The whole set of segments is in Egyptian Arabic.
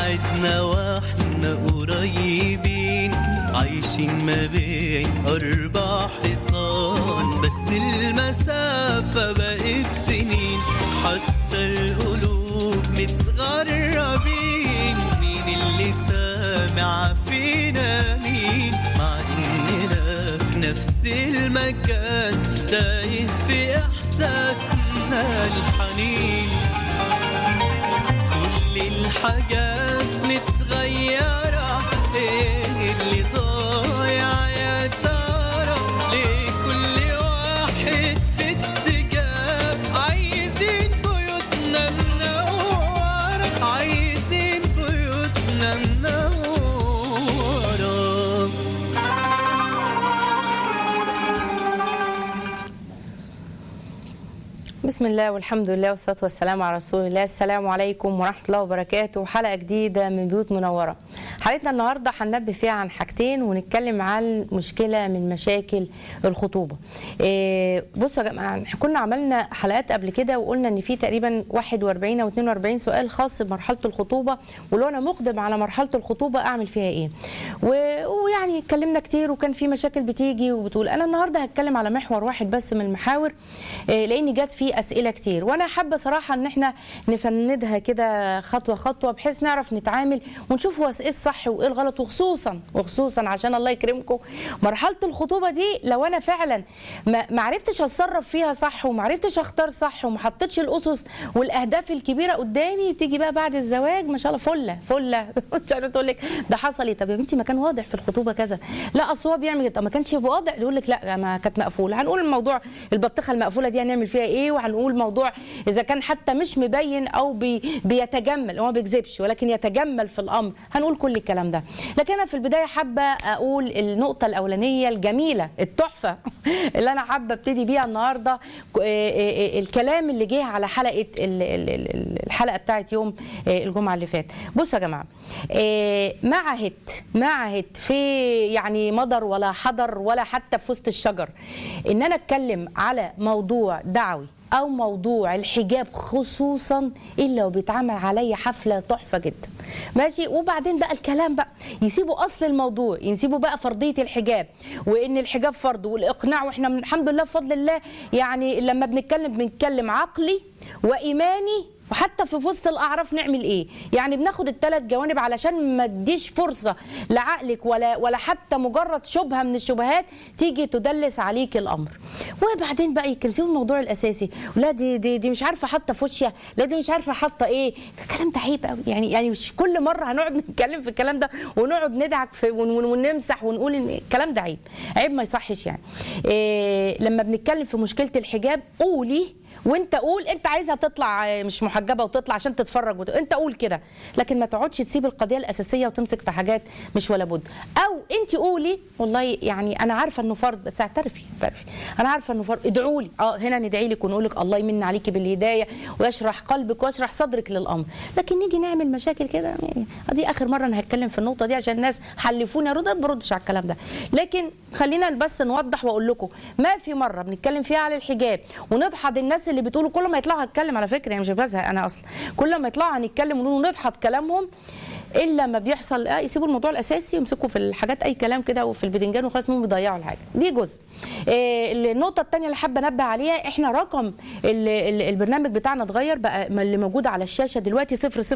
بعدنا واحنا قريبين عايشين ما بين أربع حيطان بس المسافة بقت سنين حتى القلوب متغربين مين اللي سامع فينا مين مع إننا في نفس المكان تايه في إحساسنا الحنين كل الحاجات متغيرة ايه اللي ضايع يا ترى ليه كل واحد في اتجاه عايزين بيوتنا منورة عايزين بيوتنا منورة بسم الله والحمد لله والصلاة والسلام على رسول الله السلام عليكم ورحمة الله وبركاته حلقة جديدة من بيوت منورة حلقتنا النهاردة هننبه فيها عن حاجتين ونتكلم عن مشكلة من مشاكل الخطوبة إيه بصوا يا جماعة إحنا كنا عملنا حلقات قبل كده وقلنا ان في تقريبا 41 او 42 سؤال خاص بمرحلة الخطوبة ولو انا مقدم على مرحلة الخطوبة اعمل فيها ايه و- ويعني اتكلمنا كتير وكان في مشاكل بتيجي وبتقول انا النهارده هتكلم على محور واحد بس من المحاور إيه، لان جت فيه اسئله كتير وانا حابه صراحه ان احنا نفندها كده خطوه خطوه بحيث نعرف نتعامل ونشوف هو ايه الصح وايه الغلط وخصوصا وخصوصا عشان الله يكرمكم مرحله الخطوبه دي لو انا فعلا ما ما عرفتش اتصرف فيها صح وما عرفتش اختار صح وما حطيتش الاسس والاهداف الكبيره قدامي تيجي بقى بعد الزواج ما شاء الله فله فله مش عارفه تقول لك ده حصل ايه طب يا بنتي ما كان واضح في الخطوبه كذا لا اصل هو بيعمل كده طب ما كانش واضح يقول لك لا ما كانت مقفوله هنقول الموضوع البطيخه المقفوله دي هنعمل فيها ايه وهنقول موضوع اذا كان حتى مش مبين او بي بيتجمل هو ما بيكذبش ولكن يتجمل في الامر هنقول كل الكلام ده لكن انا في البدايه حابه اقول النقطه الاولانيه الجميله التحفه اللي انا حابه ابتدي بيها النهارده ك- إيه إيه إيه الكلام اللي جه على حلقه ال- ال- ال- الحلقه بتاعت يوم إيه الجمعه اللي فات بصوا يا جماعه إيه ما عهدت ما عهدت في يعني مضر ولا حضر ولا حتى في وسط الشجر ان انا اتكلم على موضوع دعوي او موضوع الحجاب خصوصا الا وبيتعمل عليا حفله تحفه جدا ماشي وبعدين بقى الكلام بقى يسيبوا اصل الموضوع يسيبوا بقى فرضيه الحجاب وان الحجاب فرض والاقناع واحنا من الحمد لله بفضل الله يعني لما بنتكلم بنتكلم عقلي وايماني وحتى في وسط الاعراف نعمل ايه يعني بناخد الثلاث جوانب علشان ما تديش فرصه لعقلك ولا ولا حتى مجرد شبهه من الشبهات تيجي تدلس عليك الامر وبعدين بقى يكمسوا الموضوع الاساسي لا دي دي, دي مش عارفه حاطه فوشيا لا دي مش عارفه حاطه ايه الكلام ده عيب قوي يعني يعني مش كل مره هنقعد نتكلم في الكلام ده ونقعد ندعك في ون- ون- ونمسح ونقول ان الكلام ده عيب عيب ما يصحش يعني إيه لما بنتكلم في مشكله الحجاب قولي وانت قول انت عايزها تطلع مش محجبه وتطلع عشان تتفرج وت... انت قول كده لكن ما تقعدش تسيب القضيه الاساسيه وتمسك في حاجات مش ولا بد او انت قولي والله يعني انا عارفه انه فرض بس اعترفي اعترفي انا عارفه انه فرض ادعوا لي اه هنا ندعي لك ونقول لك الله يمن عليكي بالهدايه ويشرح قلبك ويشرح صدرك للامر لكن نيجي نعمل مشاكل كده يعني دي اخر مره انا هتكلم في النقطه دي عشان الناس حلفوني ارد ما بردش على الكلام ده لكن خلينا بس نوضح واقول لكم ما في مره بنتكلم فيها على الحجاب ونضحض الناس اللي بتقولوا كل ما يطلعوا هتكلم على فكره يعني مش بزهق انا اصلا كل ما يطلعوا هنتكلم ونقول ونضحض كلامهم الا ما بيحصل آه يسيبوا الموضوع الاساسي يمسكوا في الحاجات اي كلام كده وفي البدنجان وخلاص هم بيضيعوا الحاجه دي جزء إيه النقطه الثانيه اللي حابه انبه عليها احنا رقم ال- ال- البرنامج بتاعنا اتغير بقى ما اللي موجود على الشاشه دلوقتي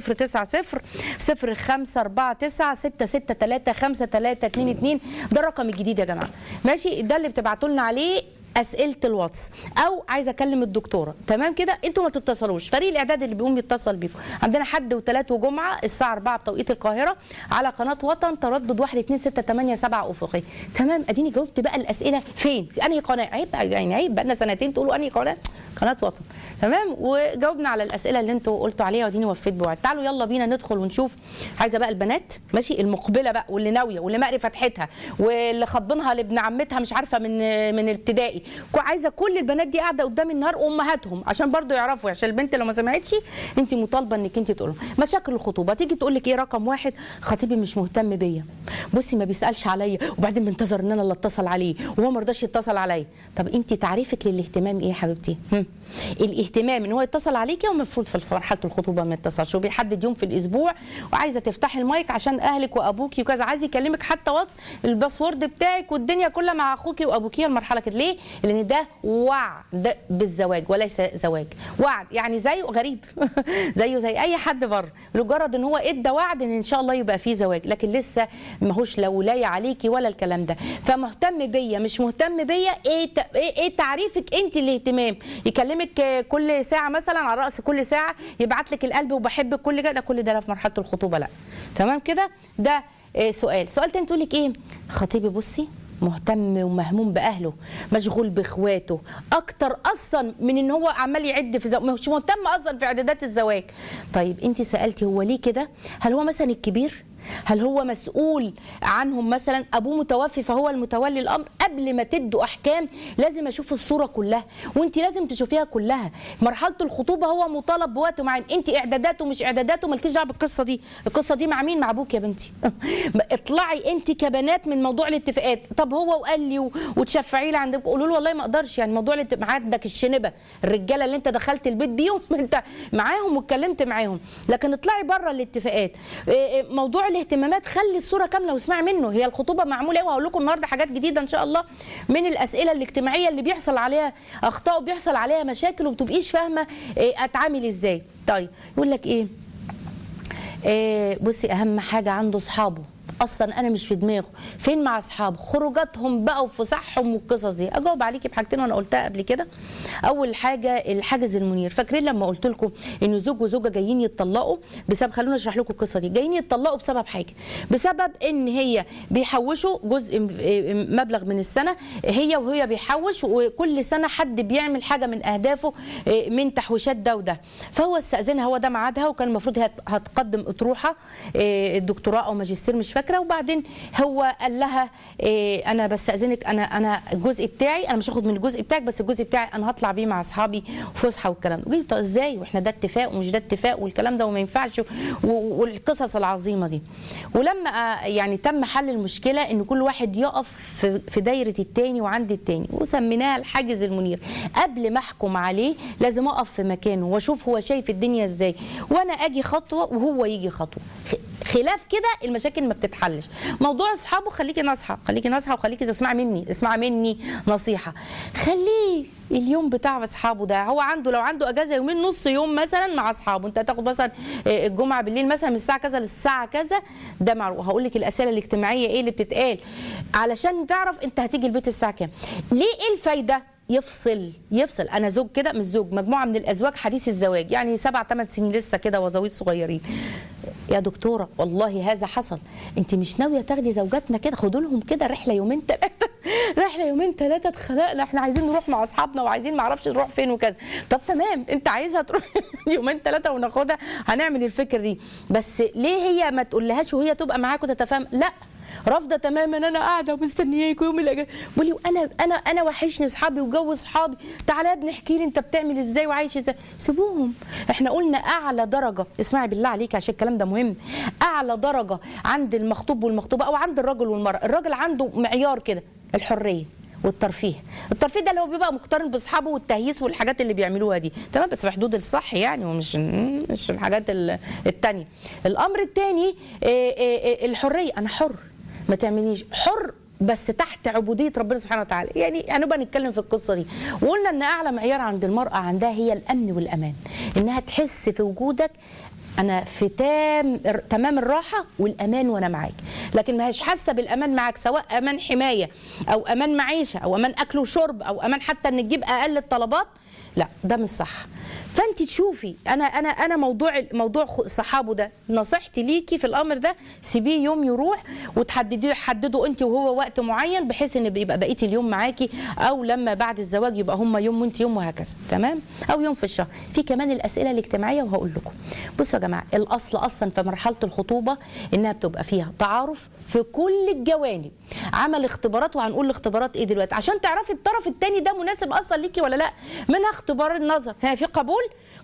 0090 0549 663 5322 ده الرقم الجديد يا جماعه ماشي ده اللي بتبعتوا لنا عليه اسئله الواتس او عايزه اكلم الدكتوره تمام كده انتوا ما تتصلوش فريق الاعداد اللي بيقوم يتصل بيكم عندنا حد وثلاث وجمعه الساعه 4 بتوقيت القاهره على قناه وطن تردد 1 2 6 8 7 افقي تمام اديني جاوبت بقى الاسئله فين في انهي قناه عيب يعني عيب بقى لنا سنتين تقولوا انهي قناه قناه وطن تمام وجاوبنا على الاسئله اللي انتوا قلتوا عليها واديني وفيت بوعد تعالوا يلا بينا ندخل ونشوف عايزه بقى البنات ماشي المقبله بقى واللي ناويه واللي مقري فتحتها واللي خطبينها لابن عمتها مش عارفه من من الابتدائي كو- عايزه كل البنات دي قاعده قدام النهار امهاتهم عشان برضو يعرفوا عشان البنت لو ما سمعتش انت مطالبه انك انت تقول مشاكل الخطوبه تيجي تقول لك ايه رقم واحد خطيبي مش مهتم بيا بصي ما بيسالش عليا وبعدين بنتظر ان انا اللي اتصل عليه وهو ما رضاش يتصل عليا طب انت تعريفك للاهتمام ايه يا حبيبتي هم؟ الاهتمام ان هو يتصل عليكي ومفروض في مرحله الخطوبه ما يتصلش وبيحدد يوم في الاسبوع وعايزه تفتحي المايك عشان اهلك وابوكي وكذا عايز يكلمك حتى واتس الباسورد بتاعك والدنيا كلها مع اخوكي وابوكي المرحله كده ليه لان ده وعد بالزواج وليس زواج وعد يعني زيه غريب زيه زي اي حد بره لمجرد ان هو ادى وعد ان ان شاء الله يبقى فيه زواج لكن لسه ماهوش لا ولايه عليكي ولا الكلام ده فمهتم بيا مش مهتم بيا ايه ت- ايه إيه تعريفك انت الاهتمام يكلمك آه، كل ساعه مثلا على راس كل ساعه يبعت لك القلب وبحبك كل ده ده كل ده لا في مرحله الخطوبه لا تمام كده ده آه، سؤال سؤال تاني تقول لك ايه خطيبي بصي مهتم ومهموم باهله مشغول باخواته اكتر اصلا من ان هو عمال يعد في زواج مش مهتم اصلا في اعدادات الزواج طيب انت سالتي هو ليه كده هل هو مثلا الكبير هل هو مسؤول عنهم مثلا ابوه متوفي فهو المتولي الامر قبل ما تدوا احكام لازم اشوف الصوره كلها وانت لازم تشوفيها كلها مرحله الخطوبه هو مطالب بوقت معين انت اعداداته مش اعداداته مالكيش دعوه بالقصه دي القصه دي مع مين مع ابوك يا بنتي اطلعي انت كبنات من موضوع الاتفاقات طب هو وقال لي و- وتشفعي لي عندك قولوا له والله ما اقدرش يعني موضوع الاتفاق عندك الشنبه الرجاله اللي انت دخلت البيت بيهم انت معاهم واتكلمت معاهم لكن اطلعي بره الاتفاقات إيه إيه موضوع الاهتمامات خلي الصوره كامله واسمعي منه هي الخطوبه معموله ايه وهقول لكم النهارده حاجات جديده ان شاء الله من الاسئله الاجتماعيه اللي بيحصل عليها اخطاء وبيحصل عليها مشاكل وبتبقيش فاهمه إيه اتعامل ازاي طيب يقول لك ايه إيه بصي اهم حاجه عنده اصحابه اصلا انا مش في دماغه فين مع اصحابه خروجاتهم بقى وفسحهم والقصص دي اجاوب عليكي بحاجتين وانا قلتها قبل كده اول حاجه الحاجز المنير فاكرين لما قلت لكم ان زوج وزوجه جايين يتطلقوا بسبب خلونا اشرح لكم القصه دي جايين يتطلقوا بسبب حاجه بسبب ان هي بيحوشوا جزء م- مبلغ من السنه هي وهي بيحوش وكل سنه حد بيعمل حاجه من اهدافه من تحويشات ده وده فهو استاذنها هو ده ميعادها وكان المفروض هي هتقدم اطروحه إيه، الدكتوراه او ماجستير مش فاكره وبعدين هو قال لها إيه، انا بستاذنك انا انا الجزء بتاعي انا مش هاخد من الجزء بتاعك بس الجزء بتاعي انا هطلع بيه مع اصحابي فسحه والكلام ده قلت طب ازاي واحنا ده اتفاق ومش ده اتفاق والكلام ده وما ينفعش و- والقصص العظيمه دي ولما آه، يعني تم حل المشكله ان كل واحد يقف في- في دايره التاني وعند التاني وسميناها الحاجز المنير قبل ما احكم عليه لازم اقف في مكانه واشوف هو شايف الدنيا ازاي وانا اجي خطوه وهو يجي خطوه خ- خلاف كده المشاكل ما بتتحلش موضوع اصحابه خليكي ناصحه خليكي ناصحه وخليكي اسمعي مني اسمعي مني نصيحه خليه اليوم بتاع اصحابه ده هو عنده لو عنده اجازه يومين نص يوم مثلا مع اصحابه انت هتاخد مثلا آه، الجمعه بالليل مثلا من الساعه كذا للساعه كذا ده معروف هقول لك الاسئله الاجتماعيه ايه اللي بتتقال علشان تعرف انت هتيجي البيت الساعه كام ليه ايه الفايده يفصل يفصل انا زوج كده مش زوج مجموعه من الازواج حديث الزواج يعني سبع ثمان سنين لسه كده وزويد صغيرين يا دكتوره والله هذا حصل انت مش ناويه تاخدي زوجاتنا كده خدوا لهم كده رحله يومين ثلاثه رحله يومين ثلاثه اتخلقنا احنا عايزين نروح مع اصحابنا وعايزين ما اعرفش نروح فين وكذا طب تمام انت عايزها تروح يومين ثلاثه وناخدها هنعمل الفكر دي بس ليه هي ما تقولهاش وهي تبقى معاك وتتفاهم لا رافضه تماما انا قاعده ومستنياك يوم الاجازه بقول انا انا انا وحشني اصحابي وجو اصحابي تعالى يا ابني احكي لي انت بتعمل ازاي وعايش ازاي سيبوهم احنا قلنا اعلى درجه اسمعي بالله عليك عشان الكلام ده مهم اعلى درجه عند المخطوب والمخطوبه او عند الرجل والمراه الراجل عنده معيار كده الحريه والترفيه الترفيه ده اللي هو بيبقى مقترن باصحابه والتهييس والحاجات اللي بيعملوها دي تمام بس في حدود الصح يعني ومش مش الحاجات ال- التانية الامر الثاني الحريه انا حر ما تعمليش حر بس تحت عبوديه ربنا سبحانه وتعالى يعني هنبقى نتكلم في القصه دي وقلنا ان اعلى معيار عند المراه عندها هي الامن والامان انها تحس في وجودك انا في تام تمام الراحه والامان وانا معاك لكن ما هيش حاسه بالامان معاك سواء امان حمايه او امان معيشه او امان اكل وشرب او امان حتى ان تجيب اقل الطلبات لا ده مش صح فانت تشوفي انا انا انا موضوع موضوع خ- صحابه ده نصيحتي ليكي في الامر ده سيبيه يوم يروح وتحدديه حددوا انت وهو وقت معين بحيث ان بيبقى بقيه اليوم معاكي او لما بعد الزواج يبقى هم يوم وانت يوم وهكذا تمام او يوم في الشهر في كمان الاسئله الاجتماعيه وهقول لكم بصوا يا جماعه الاصل اصلا في مرحله الخطوبه انها بتبقى فيها تعارف في كل الجوانب عمل اختبارات وهنقول الاختبارات ايه دلوقتي عشان تعرفي الطرف الثاني ده مناسب اصلا ليكي ولا لا منها اختبار النظر ها في قبول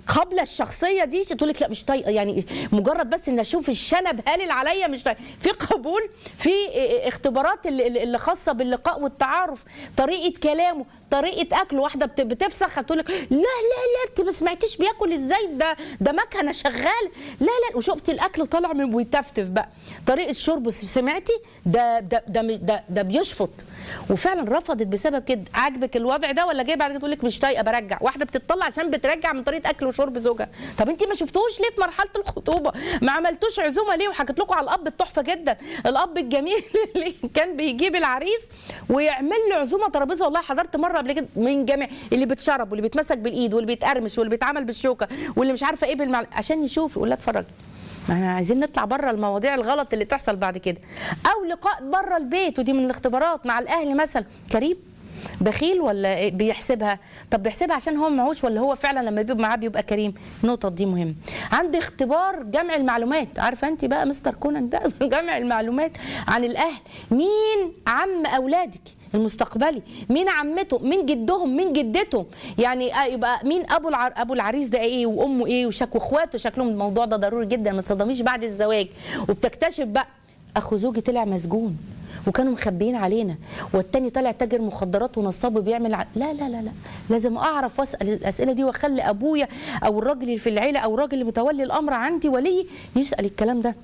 قبل الشخصيه دي تقول لك لا مش طايقه يعني مجرد بس ان اشوف الشنب هالل عليا مش طايقه في قبول في اختبارات اللي اللي خاصه باللقاء والتعارف طريقه كلامه طريقه اكله واحده بت- بتفسخ بتقول لك لا لا لا انت ما سمعتيش بياكل ازاي ده ده مكنه شغال لا لا وشفتي الاكل طالع من ويتفتف بقى طريقه شربه سمعتي ده ده ده مش- ده, ده بيشفط وفعلا رفضت بسبب كده عاجبك الوضع ده ولا جاي بعد كده تقول لك مش طايقه برجع واحده بتطلع عشان بترجع من طريقه اكل وشرب زوجها طب انت ما شفتوش ليه في مرحله الخطوبه ما عملتوش عزومه ليه وحكيت لكم على الاب التحفه جدا الاب الجميل اللي كان بيجيب العريس ويعمل له عزومه ترابيزه والله حضرت مره قبل كده من جميع اللي بيتشرب واللي بيتمسك بالايد واللي بيتقرمش واللي بيتعمل بالشوكه واللي مش عارفه ايه بالمعلقه عشان يشوف يقول لها اتفرجي ما احنا عايزين نطلع بره المواضيع الغلط اللي تحصل بعد كده او لقاء بره البيت ودي من الاختبارات مع الاهل مثلا كريم بخيل ولا إيه؟ بيحسبها طب بيحسبها عشان هو معهوش ولا هو فعلا لما بيبقى معاه بيبقى كريم النقطه دي مهمه عندي اختبار جمع المعلومات عارفه انت بقى مستر كونان ده جمع المعلومات عن الاهل مين عم اولادك المستقبلي مين عمته مين جدهم مين جدتهم يعني آه يبقى مين ابو العر... ابو العريس ده ايه وامه ايه وشك واخواته شكلهم الموضوع ده ضروري جدا ما تصدميش بعد الزواج وبتكتشف بقى اخو زوجي طلع مسجون وكانوا مخبيين علينا والتاني طالع تاجر مخدرات ونصاب وبيعمل ع... لا لا لا لا لازم اعرف واسال الاسئله دي واخلي ابويا او الراجل اللي في العيله او الراجل اللي متولي الامر عندي ولي يسال الكلام ده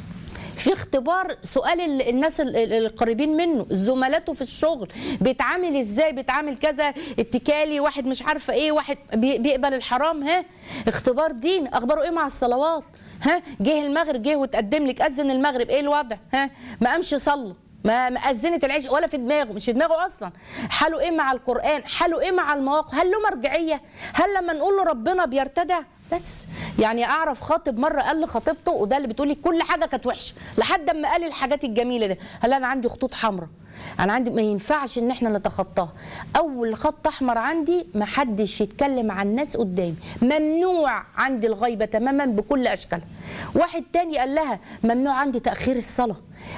في اختبار سؤال ال- الناس ال- ال- القريبين منه زملاته في الشغل بيتعامل ازاي بيتعامل كذا اتكالي واحد مش عارفه ايه واحد بي- بيقبل الحرام ها اختبار دين اخباره ايه مع الصلوات ها جه المغرب جه وتقدم لك اذن المغرب ايه الوضع ها ما قامش صلى ما ما اذنت العيش ولا في دماغه مش في دماغه اصلا حاله ايه مع القران حاله ايه مع المواقف هل له مرجعيه هل لما نقول له ربنا بيرتدع بس يعني اعرف خاطب مره قال لخطيبته وده اللي بتقولي كل حاجه كانت وحشه لحد اما قال الحاجات الجميله دي قال انا عندي خطوط حمراء انا عندي ما ينفعش ان احنا نتخطاها اول خط احمر عندي ما حدش يتكلم عن الناس قدامي ممنوع عندي الغيبه تماما بكل اشكالها واحد تاني قال لها ممنوع عندي تاخير الصلاه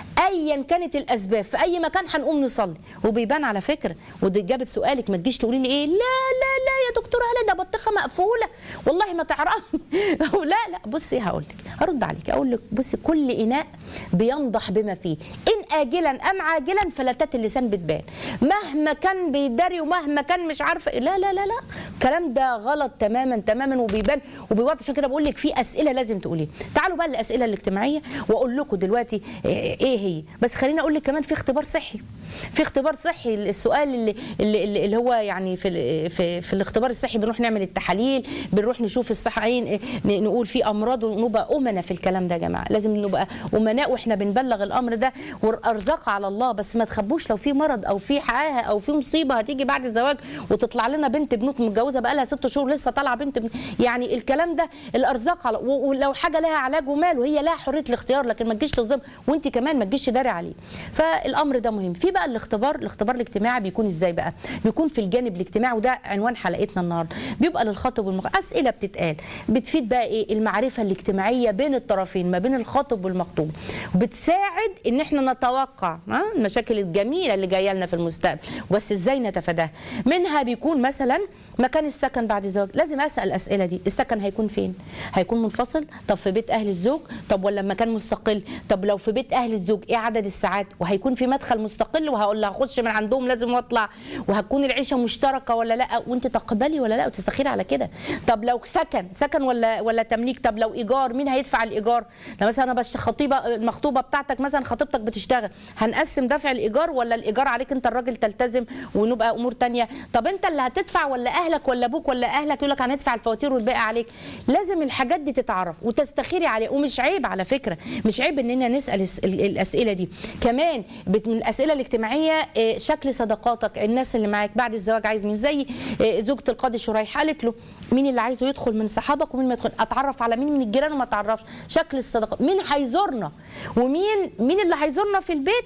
ايا كانت الاسباب في اي مكان هنقوم نصلي وبيبان على فكره ودي جابت سؤالك ما تجيش تقولي لي ايه لا لا لا يا دكتوره هلا ده بطيخه مقفوله والله ما تعرفي لا لا بصي هقول لك هرد عليك اقول لك بصي كل اناء بينضح بما فيه ان اجلا ام عاجلا فلتات اللسان بتبان مهما كان بيداري ومهما كان مش عارفه لا لا لا لا الكلام ده غلط تماما تماما وبيبان وبيوضح عشان كده بقول لك في اسئله لازم تقوليها تعالوا بقى الاسئله الاجتماعيه واقول لكم دلوقتي ايه هي بس خليني اقول لك كمان في اختبار صحي في اختبار صحي السؤال اللي اللي, اللي اللي هو يعني في ال- في, في الاختبار الصحي بنروح نعمل التحاليل بنروح نشوف الصحيين ن- نقول في امراض ونبقى امنا في الكلام ده يا جماعه لازم نبقى امناء واحنا بنبلغ الامر ده والارزاق على الله بس ما تخبوش لو في مرض او في حاجه او في مصيبه هتيجي بعد الزواج وتطلع لنا بنت بنوت متجوزه بقى لها ست شهور لسه طالعه بنت بن... يعني الكلام ده الارزاق على و- ولو حاجه لها علاج وماله هي لها حريه الاختيار لكن ما تجيش تصدم وانت كمان ما تجيش تداري عليه فالامر ده مهم في بقى الاختبار الاختبار الاجتماعي بيكون ازاي بقى بيكون في الجانب الاجتماعي وده عنوان حلقتنا النهارده بيبقى للخاطب والمخطوب اسئله بتتقال بتفيد بقى ايه المعرفه الاجتماعيه بين الطرفين ما بين الخاطب والمخطوب بتساعد ان احنا نتوقع ها المشاكل الجميله اللي جايه لنا في المستقبل بس ازاي نتفاداها منها بيكون مثلا مكان السكن بعد الزواج لازم اسال الاسئله دي السكن هيكون فين هيكون منفصل طب في بيت اهل الزوج طب ولا مكان مستقل طب لو في بيت اهل الزوج ايه عدد الساعات وهيكون في مدخل مستقل وهقول لها هخش من عندهم لازم واطلع وهتكون العيشه مشتركه ولا لا وانت تقبلي ولا لا وتستخيري على كده طب لو سكن سكن ولا ولا تمليك طب لو ايجار مين هيدفع الايجار لو مثلا انا بش خطيبه المخطوبه بتاعتك مثلا خطيبتك بتشتغل هنقسم دفع الايجار ولا الايجار عليك انت الراجل تلتزم ونبقى امور تانية طب انت اللي هتدفع ولا اهلك ولا ابوك ولا اهلك يقول لك هندفع الفواتير والباقي عليك لازم الحاجات دي تتعرف وتستخيري عليها ومش عيب على فكره مش عيب اننا نسال الس- ال- الاسئله دي كمان بت- من الاسئله الاجتماعيه آه، شكل صداقاتك الناس اللي معاك بعد الزواج عايز مين زي آه، زوجة القاضي شريح قالت له مين اللي عايزه يدخل من صحابك ومين ما يدخل اتعرف على مين من الجيران وما اتعرفش شكل الصداقات مين هيزورنا ومين مين اللي هيزورنا في البيت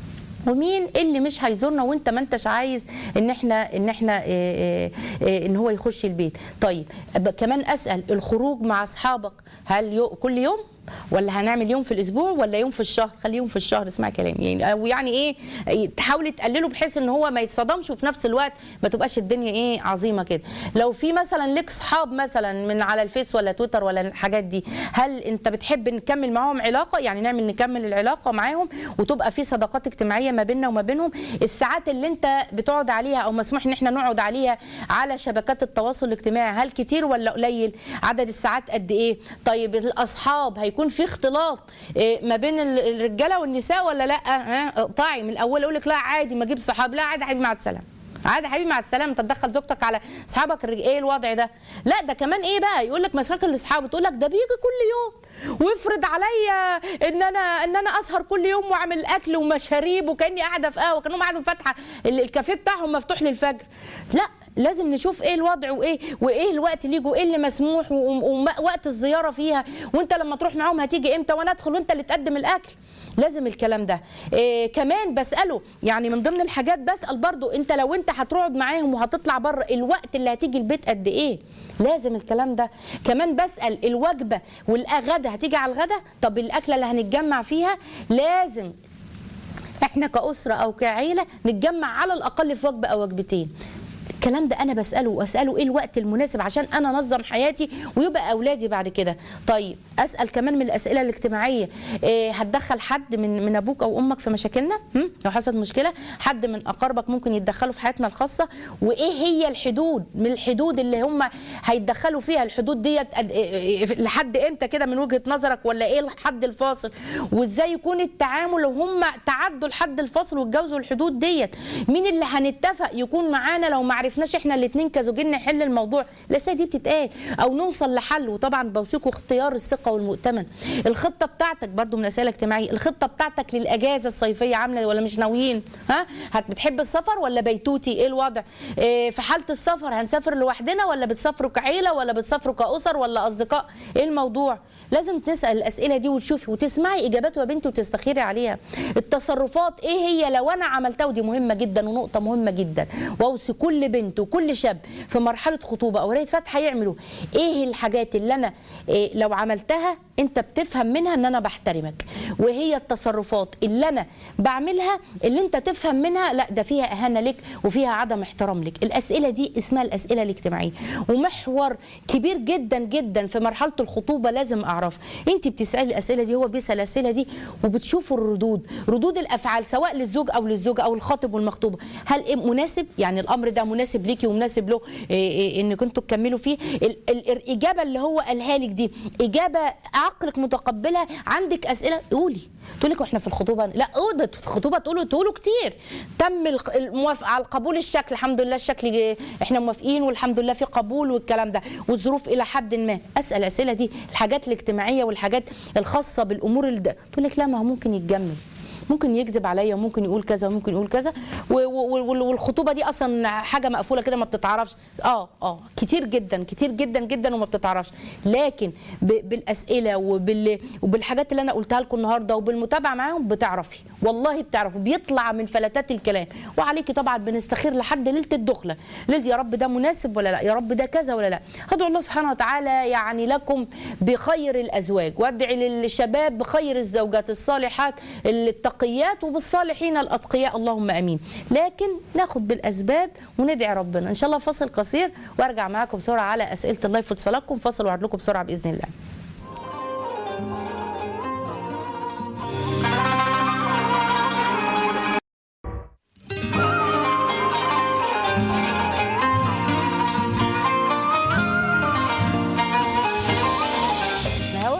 ومين اللي مش هيزورنا وانت ما انتش عايز ان احنا ان احنا اه اه اه ان هو يخش البيت طيب أبقى كمان اسال الخروج مع اصحابك هل يو كل يوم ولا هنعمل يوم في الاسبوع ولا يوم في الشهر خليه يوم في الشهر اسمع كلامي يعني او يعني ايه تحاولي تقلله بحيث ان هو ما يتصدمش وفي نفس الوقت ما تبقاش الدنيا ايه عظيمه كده لو في مثلا ليك صحاب مثلا من على الفيس ولا تويتر ولا الحاجات دي هل انت بتحب نكمل معاهم علاقه يعني نعمل نكمل العلاقه معاهم وتبقى في صداقات اجتماعيه ما بيننا وما بينهم الساعات اللي انت بتقعد عليها او مسموح ان احنا نقعد عليها على شبكات التواصل الاجتماعي هل كتير ولا قليل عدد الساعات قد ايه طيب الاصحاب هيكون في اختلاط إيه، ما بين ال- الرجاله والنساء ولا لا ها اقطعي من الاول اقول لك لا عادي ما اجيب صحاب لا عادي يا حبيبي مع السلامه عادي يا حبيبي مع السلامه تتدخل زوجتك على اصحابك الرج- ايه الوضع ده لا ده كمان ايه بقى يقول لك مشاكل لاصحابه تقول لك ده بيجي كل يوم ويفرض عليا ان انا ان انا اسهر كل يوم واعمل اكل ومشاريب وكاني قاعده في قهوه كانهم قاعدين فاتحه ال- الكافيه بتاعهم مفتوح للفجر لا لازم نشوف ايه الوضع وايه وايه الوقت اللي يجوا وايه اللي مسموح و- ووقت الزياره فيها وانت لما تروح معاهم هتيجي امتى وانا ادخل وانت اللي تقدم الاكل لازم الكلام ده إيه كمان بساله يعني من ضمن الحاجات بسال برضو انت لو انت هتقعد معاهم وهتطلع بره الوقت اللي هتيجي البيت قد ايه لازم الكلام ده كمان بسال الوجبه والغدا هتيجي على الغدا طب الاكله اللي هنتجمع فيها لازم احنا كأسرة أو كعيلة نتجمع على الأقل في وجبة أو وجبتين الكلام ده انا بساله واساله ايه الوقت المناسب عشان انا انظم حياتي ويبقى اولادي بعد كده طيب اسال كمان من الاسئله الاجتماعيه إيه هتدخل حد من من ابوك او امك في مشاكلنا هم؟ لو حصلت مشكله حد من اقاربك ممكن يتدخلوا في حياتنا الخاصه وايه هي الحدود من الحدود اللي هم هيتدخلوا فيها الحدود ديت قد- إيه- إيه- لحد امتى كده من وجهه نظرك ولا ايه الحد الفاصل وازاي يكون التعامل لو هم تعدوا الحد الفاصل واتجاوزوا الحدود ديت مين اللي هنتفق يكون معانا لو ما عرفناش احنا الاثنين كزوجين نحل الموضوع الاسئله دي بتتقال او نوصل لحل وطبعا بوصيكم اختيار الثقه والمؤتمن الخطه بتاعتك برضو من الاسئله الاجتماعيه الخطه بتاعتك للاجازه الصيفيه عامله ولا مش ناويين ها هت بتحب السفر ولا بيتوتي ايه الوضع إيه في حاله السفر هنسافر لوحدنا ولا بتسافروا كعيله ولا بتسافروا كاسر ولا اصدقاء ايه الموضوع لازم تسال الاسئله دي وتشوفي وتسمعي اجاباته يا بنتي وتستخيري عليها التصرفات ايه هي لو انا عملتها ودي مهمه جدا ونقطه مهمه جدا واوصي كل بنت وكل شاب في مرحله خطوبه او قرايه فاتحه يعملوا ايه الحاجات اللي انا إيه لو عملتها انت بتفهم منها ان انا بحترمك وهي التصرفات اللي انا بعملها اللي انت تفهم منها لا ده فيها اهانه لك وفيها عدم احترام لك الاسئله دي اسمها الاسئله الاجتماعيه ومحور كبير جدا جدا في مرحله الخطوبه لازم اعرف انت بتسالي الاسئله دي هو بيسال الاسئله دي وبتشوفوا الردود ردود الافعال سواء للزوج او للزوجه او الخاطب والمخطوبه هل إيه مناسب يعني الامر ده مناسب ليكي ومناسب له إيه إيه انكم انتوا تكملوا فيه ال- ال- الاجابه اللي هو قالها لك دي اجابه عقلك متقبلها عندك اسئله قولي تقول لك واحنا في الخطوبه لا قولوا في الخطوبه تقولوا تقولوا كتير تم الق- الموافقه على القبول الشكل الحمد لله الشكل جه- احنا موافقين والحمد لله في قبول والكلام ده والظروف الى حد ما اسال الاسئله دي الحاجات الاجتماعيه والحاجات الخاصه بالامور اللي ده تقول لك لا ما هو ممكن يتجمل ممكن يكذب عليا وممكن يقول كذا وممكن يقول كذا و- و- وال- والخطوبه دي اصلا حاجه مقفوله كده ما بتتعرفش اه اه كتير جدا كتير جدا جدا وما بتتعرفش لكن ب- بالاسئله وبال وبالحاجات اللي انا قلتها لكم النهارده وبالمتابعه معاهم بتعرفي والله بتعرفي بيطلع من فلتات الكلام وعليكي طبعا بنستخير لحد ليله الدخله ليله يا رب ده مناسب ولا لا يا رب ده كذا ولا لا ادعو الله سبحانه وتعالى يعني لكم بخير الازواج وادعي للشباب بخير الزوجات الصالحات التقيات وبالصالحين الاتقياء اللهم امين لكن ناخد بالاسباب وندعي ربنا ان شاء الله فاصل قصير وارجع معاكم بسرعه على اسئله الله في اتصالاتكم فاصل وعد لكم بسرعه باذن الله الهوا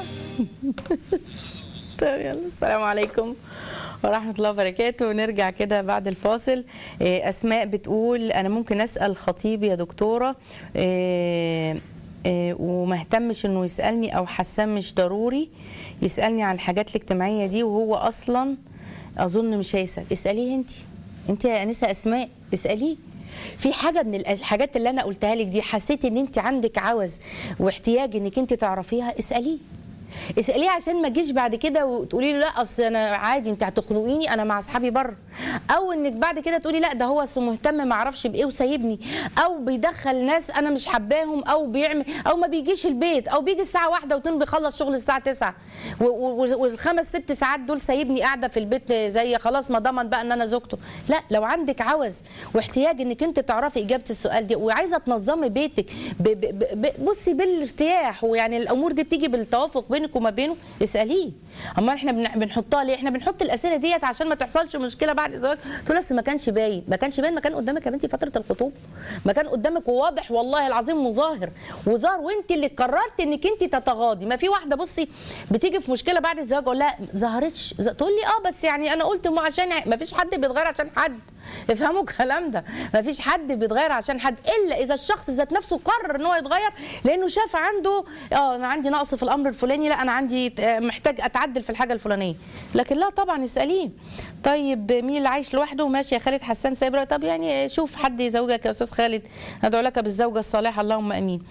طيب يلا السلام عليكم ورحمة الله وبركاته ونرجع كده بعد الفاصل إيه، أسماء بتقول أنا ممكن أسأل خطيبي يا دكتورة إيه، إيه، وما اهتمش انه يسالني او حاساه مش ضروري يسالني عن الحاجات الاجتماعيه دي وهو اصلا اظن مش هيسال اساليه انت انت يا انسه اسماء اساليه في حاجه من الحاجات اللي انا قلتها لك دي حسيت ان انت عندك عوز واحتياج انك انت تعرفيها اساليه اساليه عشان ما تجيش بعد كده وتقولي له لا اصل انا عادي انت هتخنقيني انا مع اصحابي بره او انك بعد كده تقولي لا ده هو أصل مهتم ما اعرفش بايه وسايبني او بيدخل ناس انا مش حباهم او بيعمل او ما بيجيش البيت او بيجي الساعه واحدة واتنين بيخلص شغل الساعه 9 و- و- والخمس ست ساعات دول سايبني قاعده في البيت زي خلاص ما ضمن بقى ان انا زوجته لا لو عندك عوز واحتياج انك انت تعرفي اجابه السؤال دي وعايزه تنظمي بيتك ب ب ب بصي بالارتياح ويعني الامور دي بتيجي بالتوافق بينك وما بينه اساليه اما احنا بن- بنحطها ليه احنا بنحط الاسئله ديت عشان ما تحصلش مشكله بعد الزواج تقول اصل ما كانش باين ما كانش باين ما كان قدامك يا بنتي فتره الخطوبه ما كان قدامك وواضح والله العظيم مظاهر وظهر وانت اللي قررت انك انت تتغاضي ما في واحده بصي بتيجي في مشكله بعد الزواج اقول لها ظهرتش ز- تقول لي اه بس يعني انا قلت ما عشان ما فيش حد بيتغير عشان حد افهموا الكلام ده ما فيش حد بيتغير عشان حد الا اذا الشخص ذات نفسه قرر ان هو يتغير لانه شاف عنده اه انا عندي نقص في الامر الفلاني لا انا عندي آه، محتاج اتعدل في الحاجه الفلانيه لكن لا طبعا اساليه طيب مين اللي عايش لوحده ماشي يا خالد حسان سايب طب يعني شوف حد يزوجك يا استاذ خالد ادعو لك بالزوجه الصالحه اللهم امين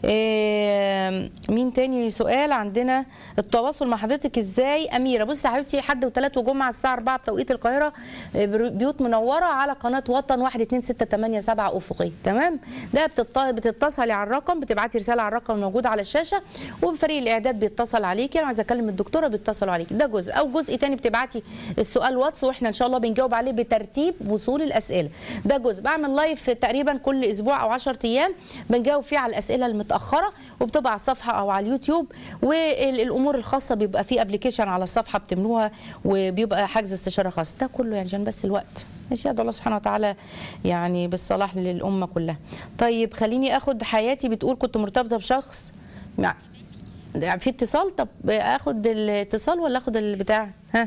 إيه مين تاني سؤال عندنا التواصل مع حضرتك ازاي اميره بصي يا حبيبتي حد وثلاث وجمعه الساعه 4 بتوقيت القاهره آه، بيوت منوره على قناه وطن 1 2 6 8 7 افقي تمام ده بتط- بتتصلي على الرقم بتبعتي رساله على الرقم الموجود على الشاشه وفريق الاعداد بيتصل عليكي انا عايزه اكلم الدكتوره بيتصلوا عليكي ده جزء او جزء تاني بتبعتي السؤال واتس واحنا ان شاء الله بنجاوب عليه بترتيب وصول الاسئله ده جزء بعمل لايف تقريبا كل اسبوع او 10 ايام بنجاوب فيه على الاسئله المتاخره وبتبقى على الصفحه او على اليوتيوب والامور الخاصه بيبقى في ابلكيشن على الصفحه بتملوها وبيبقى حجز استشاره خاص ده كله يعني عشان بس الوقت ماشي ادعو الله سبحانه وتعالى يعني بالصلاح للامه كلها طيب خليني اخد حياتي بتقول كنت مرتبطه بشخص مع في اتصال طب اخد الاتصال ولا اخد البتاع ها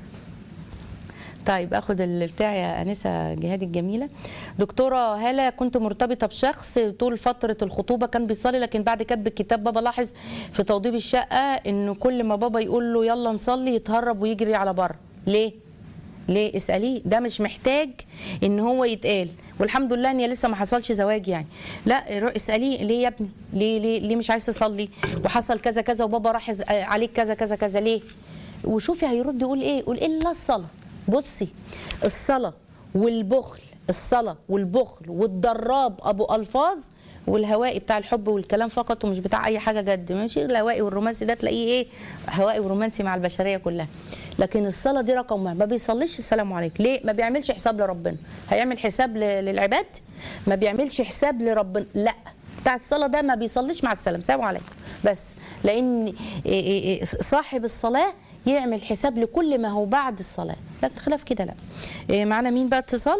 طيب اخد البتاع يا انسه جهاد الجميله دكتوره هاله كنت مرتبطه بشخص طول فتره الخطوبه كان بيصلي لكن بعد كتب الكتاب بابا لاحظ في توضيب الشقه انه كل ما بابا يقول له يلا نصلي يتهرب ويجري على بره ليه ليه اساليه ده مش محتاج ان هو يتقال والحمد لله ان لسه ما حصلش زواج يعني لا رو- اساليه ليه يا ابني ليه ليه ليه مش عايز تصلي وحصل كذا كذا وبابا راح يز- عليك كذا كذا كذا ليه وشوفي هيرد يقول ايه يقول الا الصلاه بصي الصلاه والبخل الصلاه والبخل والضراب ابو الفاظ والهوائي بتاع الحب والكلام فقط ومش بتاع اي حاجه جد ماشي الهوائي والرومانسي ده تلاقيه ايه هوائي ورومانسي مع البشريه كلها لكن الصلاه دي رقم واحد ما بيصليش السلام عليكم ليه ما بيعملش حساب لربنا هيعمل حساب ل- للعباد ما بيعملش حساب لربنا لا بتاع الصلاه ده ما بيصليش مع السلام سلام عليكم بس لان إيه إيه إيه صاحب الصلاه يعمل حساب لكل ما هو بعد الصلاه لكن خلاف كده لا إيه معانا مين بقى اتصال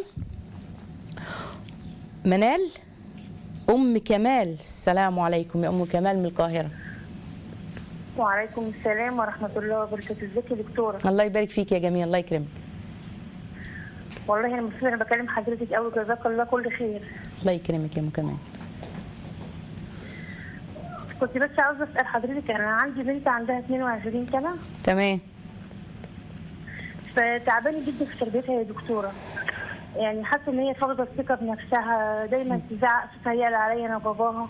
منال ام كمال السلام عليكم يا ام كمال من القاهره وعليكم السلام ورحمة الله وبركاته ازيك يا دكتورة الله يبارك فيك يا جميل الله يكرمك والله انا مبسوطة انا بكلم حضرتك قوي جزاك الله كل خير الله يكرمك يا ام كمال كنت بس عاوزة اسأل حضرتك انا عندي بنت عندها 22 سنة تمام فتعبانة جدا في تربيتها يا دكتورة يعني حاسة ان هي فاقدة الثقة بنفسها دايما تزعق صوتها يعلى عليا انا وباباها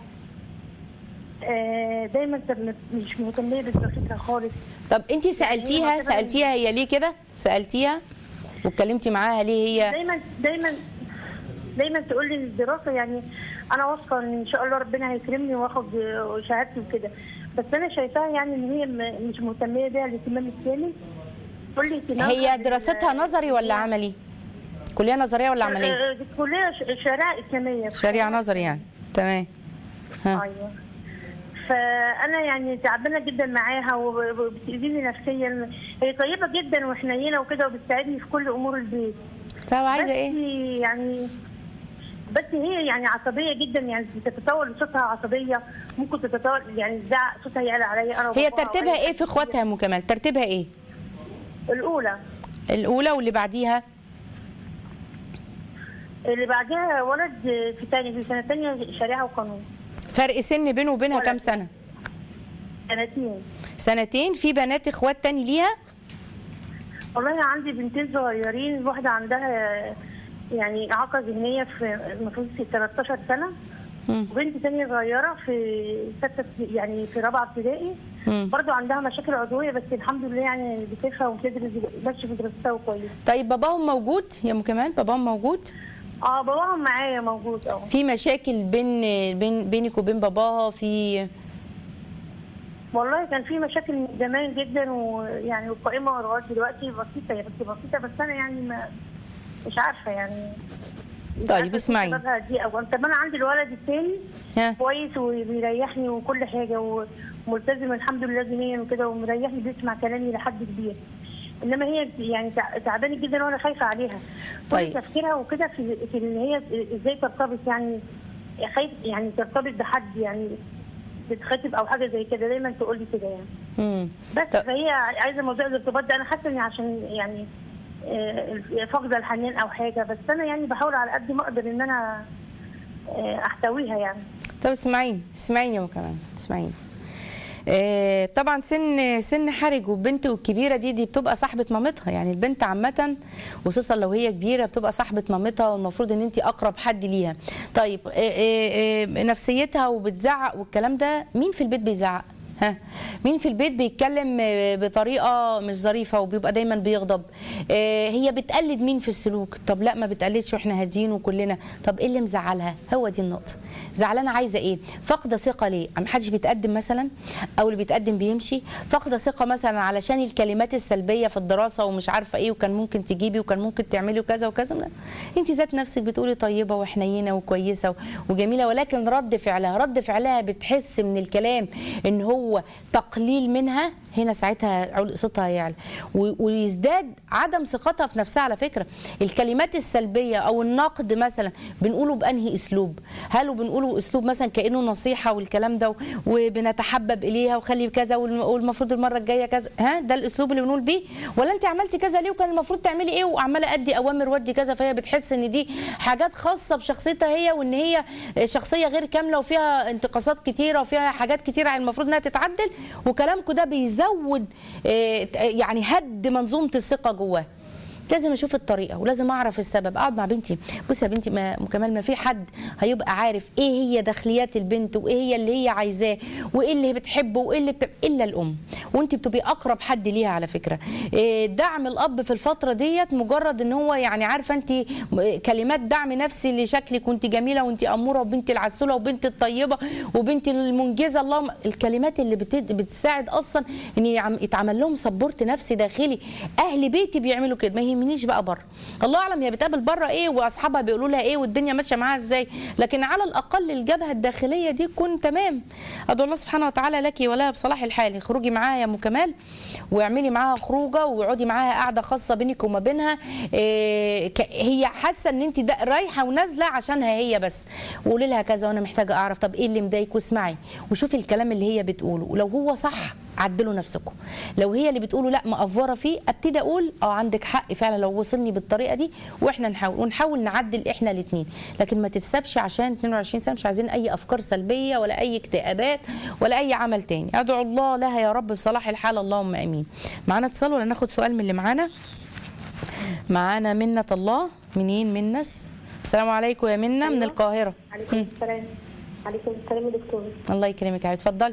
آه، دايما تب- مش مهتمية بدراستها خالص طب انت سالتيها مثلاً- سالتيها هي ليه كده سالتيها واتكلمتي معاها ليه هي دايما دايما دايما تقول لي الدراسه يعني انا واثقه ان ان شاء الله ربنا هيكرمني واخد شهادتي وكده بس انا شايفاها يعني ان هي م- مش مهتميه بيها الاهتمام الكامل تقول لي اهتمامها هي بال- دراستها نظري ولا عملي كليه نظريه ولا عمليه آه، آه، كليه ش- شريعه اسلاميه شريعه نظري يعني تمام ها ايوه فانا يعني تعبانه جدا معاها وب- وبتاذيني نفسيا هي طيبه جدا وحنينه وكده وبتساعدني في كل امور البيت طب عايزه بس ايه يعني بس هي يعني عصبيه جدا يعني بتتطور صوتها عصبيه ممكن تتطور يعني تزعق صوتها يعلى عليا انا هي وباباها ترتيبها وأي ايه حد. في اخواتها يا ام كمال ترتيبها ايه الاولى الاولى واللي بعديها اللي بعدها ولد في تاني في سنه ثانيه شريعه وقانون فرق سن بينه وبينها كام سنه سنتين سنتين في بنات اخوات تاني ليها والله أنا عندي بنتين صغيرين واحده عندها يعني اعاقه ذهنيه في المفروض في 13 سنه مم. وبنت تانية صغيرة في ستة يعني في رابعة ابتدائي برضو عندها مشاكل عضويه بس الحمد لله يعني بتفهم وبتدرس ماشيه في دراستها كويس طيب باباهم موجود يا ام كمال باباهم موجود اه باباهم معايا موجود اه في مشاكل بين بين بينك وبين باباها في والله كان في مشاكل من زمان جدا ويعني وقائمه لغايه دلوقتي بسيطه هي بس بسيطه بس انا يعني ما مش عارفه يعني مش طيب، عارفة اسمعي. سببها دي او طب انا عندي الولد الثاني ها كويس وبيريحني وكل حاجه وملتزم الحمد لله دينيا وكده ومريحني بيسمع كلامي لحد كبير انما هي يعني تع- تعبانه جدا وانا خايفه عليها طيب. كل تفكيرها وكده في في ان هي ازاي ترتبط يعني خايف يعني ترتبط بحد يعني تتخطب او حاجه زي كده دايما تقول لي كده يعني مم. بس طب- فهي عايزه موضوع الارتباط ده انا حاسه اني عشان يعني آه، فاقده الحنان او حاجه بس انا يعني بحاول على قد ما اقدر ان انا آه، احتويها يعني طب اسمعيني اسمعيني يا ام كمال اسمعيني آه، طبعا سن سن حرج والبنت الكبيره دي دي بتبقى صاحبه مامتها يعني البنت عامه وخصوصا لو هي كبيره بتبقى صاحبه مامتها والمفروض ان انت اقرب حد ليها طيب آه، آه، آه، نفسيتها وبتزعق والكلام ده مين في البيت بيزعق ها مين في البيت بيتكلم آه، بطريقه مش ظريفه وبيبقى دايما بيغضب آه، هي بتقلد مين في السلوك طب لا ما بتقلدش واحنا هاديين وكلنا طب ايه اللي مزعلها هو دي النقطه زعلانه عايزه ايه فاقده ثقه ليه ما حدش بيتقدم مثلا او اللي بيتقدم بيمشي فاقده ثقه مثلا علشان الكلمات السلبيه في الدراسه ومش عارفه ايه وكان ممكن تجيبي وكان ممكن تعملي وكذا وكذا لا. انت ذات نفسك بتقولي طيبه وحنينه وكويسه وجميله ولكن رد فعلها رد فعلها بتحس من الكلام ان هو تقليل منها هنا ساعتها عل- صوتها يعلى و- ويزداد عدم ثقتها في نفسها على فكره الكلمات السلبيه او النقد مثلا بنقوله بانهي اسلوب هل بنقوله اسلوب مثلا كانه نصيحه والكلام ده وبنتحبب اليها وخلي كذا والم- والمفروض المره الجايه كذا ها ده الاسلوب اللي بنقول بيه ولا انت عملتي كذا ليه وكان المفروض تعملي ايه وعماله ادي اوامر ودي كذا فهي بتحس ان دي حاجات خاصه بشخصيتها هي وان هي شخصيه غير كامله وفيها انتقاصات كتيره وفيها حاجات كتيره المفروض انها تتعدل وكلامكم ده بيزود آه، يعني هد منظومه الثقه جواه لازم اشوف الطريقه ولازم اعرف السبب اقعد مع بنتي بصي يا بنتي ما كمال ما في حد هيبقى عارف ايه هي داخليات البنت وايه هي اللي هي عايزاه وايه اللي بتحبه وايه اللي بتب... الا الام وانت بتبقي اقرب حد ليها على فكره إيه دعم الاب في الفتره ديت مجرد ان هو يعني عارفه انت م- كلمات دعم نفسي لشكلك وانت جميله وانت اموره وبنت العسوله وبنت الطيبه وبنت المنجزه اللهم الكلمات اللي بت... بتساعد اصلا ان يعم- يتعمل لهم سبورت نفسي داخلي اهل بيتي بيعملوا كده ما يهمنيش بقى بره الله اعلم هي بتقابل بره ايه واصحابها بيقولوا لها ايه والدنيا ماشيه معاها ازاي لكن على الاقل الجبهه الداخليه دي تكون تمام ادعو الله سبحانه وتعالى لك ولها بصلاح الحال خروجي معاها يا ام كمال واعملي معاها خروجه واقعدي معاها قاعده خاصه بينك وما بينها إيه ك- هي حاسه ان انت دا- رايحه ونازله عشانها هي بس وقولي لها كذا وانا محتاجه اعرف طب ايه اللي مضايقك واسمعي وشوفي الكلام اللي هي بتقوله ولو هو صح عدلوا نفسكم لو هي اللي بتقوله لا مقفره فيه ابتدي اقول اه عندك حق فعلا لو وصلني بالطريقه دي واحنا نحاول ونحاول نعدل احنا الاثنين لكن ما تتسابش عشان 22 سنه مش عايزين اي افكار سلبيه ولا اي اكتئابات ولا اي عمل تاني ادعو الله لها يا رب بصلاح الحال اللهم امين معانا اتصال ولا ناخد سؤال من اللي معانا معانا منة الله منين منس السلام عليكم يا منة من أيوة. القاهرة عليكم السلام عليكم السلام يا دكتور الله يكرمك يا حبيبي اتفضلي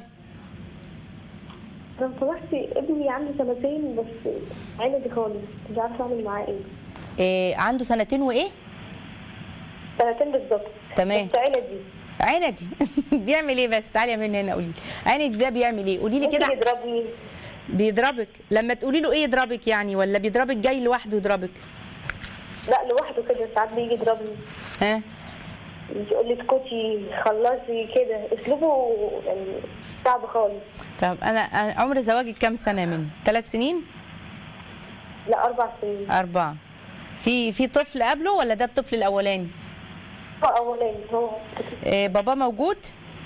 لو سمحتي ابني عنده سنتين بس عندي خالص مش عارفه اعمل معاه ايه إيه عنده سنتين وايه سنتين بالظبط تمام. بس عندي عندي بيعمل ايه بس تعالي يا منى هنا قولي لي عندي ده بيعمل ايه قولي لي ممكن كده يضربني بيضربك لما تقولي له ايه يضربك يعني ولا بيضربك جاي لوحده يضربك لا لوحده كده ساعات بيجي يضربني ها يقول لي اسكتي خلصي كده اسلوبه يعني صعب خالص طب انا أنا عمر زواجك كام سنه يا منى ثلاث سنين لا اربع سنين اربعه في في طفل قبله ولا ده الطفل الاولاني هو اولاني هو إيه بابا موجود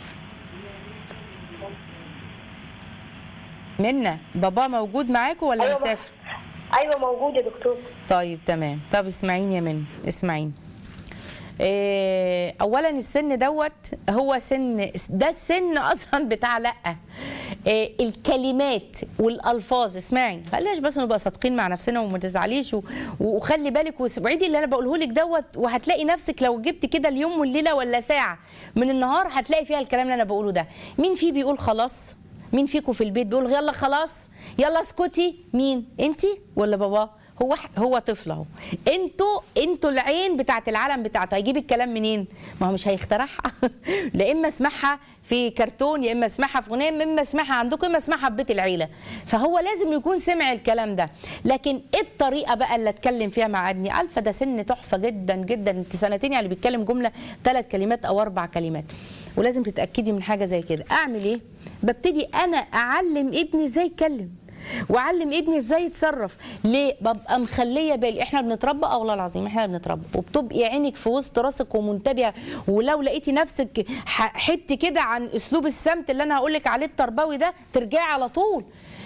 منى بابا موجود معاكوا ولا ايوه مسافر ايوه موجود يا دكتور طيب تمام طب اسمعيني يا منى اسمعيني إيه اولا السن دوت هو سن ده السن اصلا بتاع لا إيه الكلمات والالفاظ اسمعي خليش بس نبقى صادقين مع نفسنا وما تزعليش و- وخلي بالك وعيدي اللي انا بقوله لك دوت وهتلاقي نفسك لو جبت كده اليوم والليله ولا ساعه من النهار هتلاقي فيها الكلام اللي انا بقوله ده مين فيه بيقول خلاص مين فيكم في البيت بيقول يلا خلاص يلا اسكتي مين انتي ولا بابا هو هو طفل اهو انتوا انتوا العين بتاعت العالم بتاعته هيجيب الكلام منين ما هو مش هيخترعها لا اما اسمعها في كرتون يا اما اسمعها في اغنيه يا اما اسمعها عندكم يا اما اسمعها في بيت العيله فهو لازم يكون سمع الكلام ده لكن ايه الطريقه بقى اللي اتكلم فيها مع ابني الفا ده سن تحفه جدا جدا انت سنتين يعني بيتكلم جمله ثلاث كلمات او اربع كلمات ولازم تتاكدي من حاجه زي كده اعمل ايه ببتدي انا اعلم ابني ازاي يتكلم واعلم ابني ازاي يتصرف ليه ببقى مخليه بالي احنا بنتربى اه والله العظيم احنا بنتربى وبتبقي عينك في وسط راسك ومنتبهه ولو لقيتي نفسك ح- حته كده عن اسلوب السمت اللي انا هقول لك عليه التربوي ده ترجعي على طول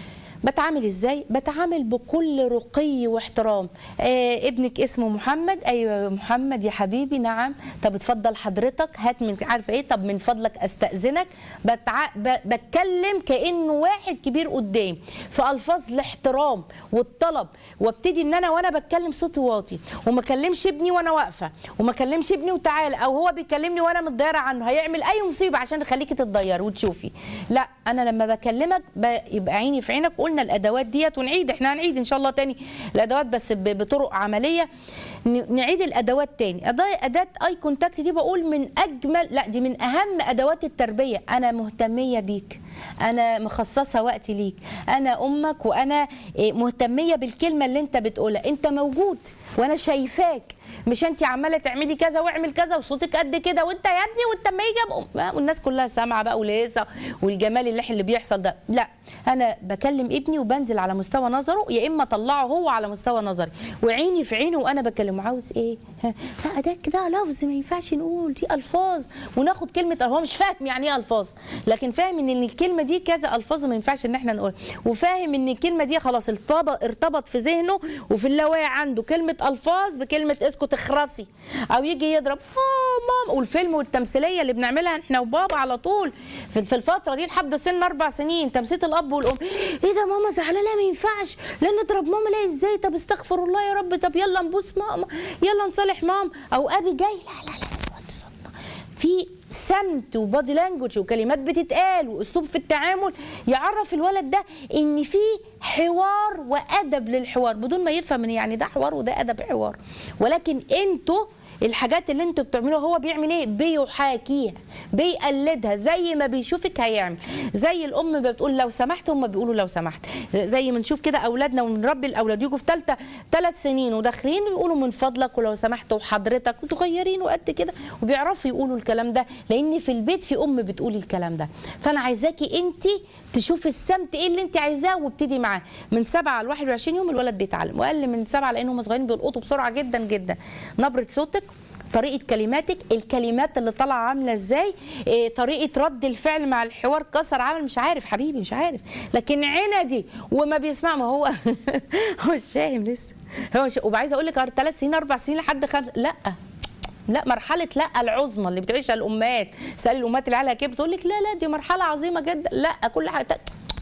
بتعامل ازاي بتعامل بكل رقي واحترام آه ابنك اسمه محمد ايوه يا محمد يا حبيبي نعم طب اتفضل حضرتك هات من عارفه ايه طب من فضلك استاذنك بتع... ب... بتكلم كانه واحد كبير قدام في الفاظ الاحترام والطلب وابتدي ان انا وانا بتكلم صوتي واطي وما اكلمش ابني وانا واقفه وما اكلمش ابني وتعالى او هو بيكلمني وانا متضايره عنه هيعمل اي مصيبه عشان يخليكي تتضيري وتشوفي لا انا لما بكلمك ب... يبقى عيني في عينك قلنا الادوات ديت ونعيد احنا هنعيد ان شاء الله تاني الادوات بس ب... بطرق عمليه ن- نعيد الادوات تاني اداه اداه اي كونتاكت دي بقول من اجمل لا دي من اهم ادوات التربيه انا مهتميه بيك انا مخصصه وقتي ليك انا امك وانا إيه، مهتميه بالكلمه اللي انت بتقولها انت موجود وانا شايفاك مش انت عماله تعملي كذا واعمل كذا وصوتك قد كده وانت يا ابني وانت ما يجي أبقى- والناس كلها سامعه بقى ولسه والجمال اللي اللي بيحصل ده لا انا بكلم ابني وبنزل على مستوى نظره يا اما اطلعه هو على مستوى نظري وعيني في عينه وانا بكلمه عاوز ايه ها، لا ده كده لفظ ما ينفعش نقول دي الفاظ وناخد كلمه هو مش فاهم يعني ايه الفاظ لكن فاهم ان الكلمه دي كذا الفاظ وما ينفعش ان احنا نقول وفاهم ان الكلمه دي خلاص ارتبط ارتبط في ذهنه وفي اللاواعي عنده كلمه الفاظ بكلمه اسكت اخرسي او يجي يضرب اه ماما والفيلم والتمثيليه اللي بنعملها احنا وبابا على طول في في الفتره دي لحد سن اربع سنين تمثيل الاب والام ايه ده ماما زعلانه ما ينفعش لا نضرب ماما لا ازاي طب استغفر الله يا رب طب يلا نبوس ماما يلا نصالح ماما او ابي جاي لا لا لا نصوت صوتنا في سمت وبادي لانجوج وكلمات بتتقال واسلوب في التعامل يعرف الولد ده ان في حوار وادب للحوار بدون ما يفهم ان يعني ده حوار وده ادب حوار ولكن انتوا الحاجات اللي انتوا بتعملوها هو بيعمل ايه بيحاكيها بيقلدها زي ما بيشوفك هيعمل زي الام بتقول لو سمحت هم بيقولوا لو سمحت زي ما نشوف كده اولادنا ونربي الاولاد يجوا في ثالثه ثلاث سنين وداخلين بيقولوا من فضلك ولو سمحت وحضرتك وصغيرين وقد كده وبيعرفوا يقولوا الكلام ده لان في البيت في ام بتقول الكلام ده فانا عايزاكي انت تشوفي السمت ايه اللي انت عايزاه وابتدي معاه من 7 ل 21 يوم الولد بيتعلم واقل من 7 لانهم صغيرين بيلقطوا بسرعه جدا جدا نبره صوتك طريقه كلماتك الكلمات اللي طالعه عامله ازاي إيه طريقه رد الفعل مع الحوار كسر عمل مش عارف حبيبي مش عارف لكن عندي وما بيسمع ما هو هو مش فاهم لسه هو مش وعايزه اقول لك ثلاث سنين اربع سنين لحد خمس لا لا مرحله لا العظمى اللي بتعيشها الامهات سالي الامهات اللي عليها كده بتقول لك لا لا دي مرحله عظيمه جدا لا كل حاجه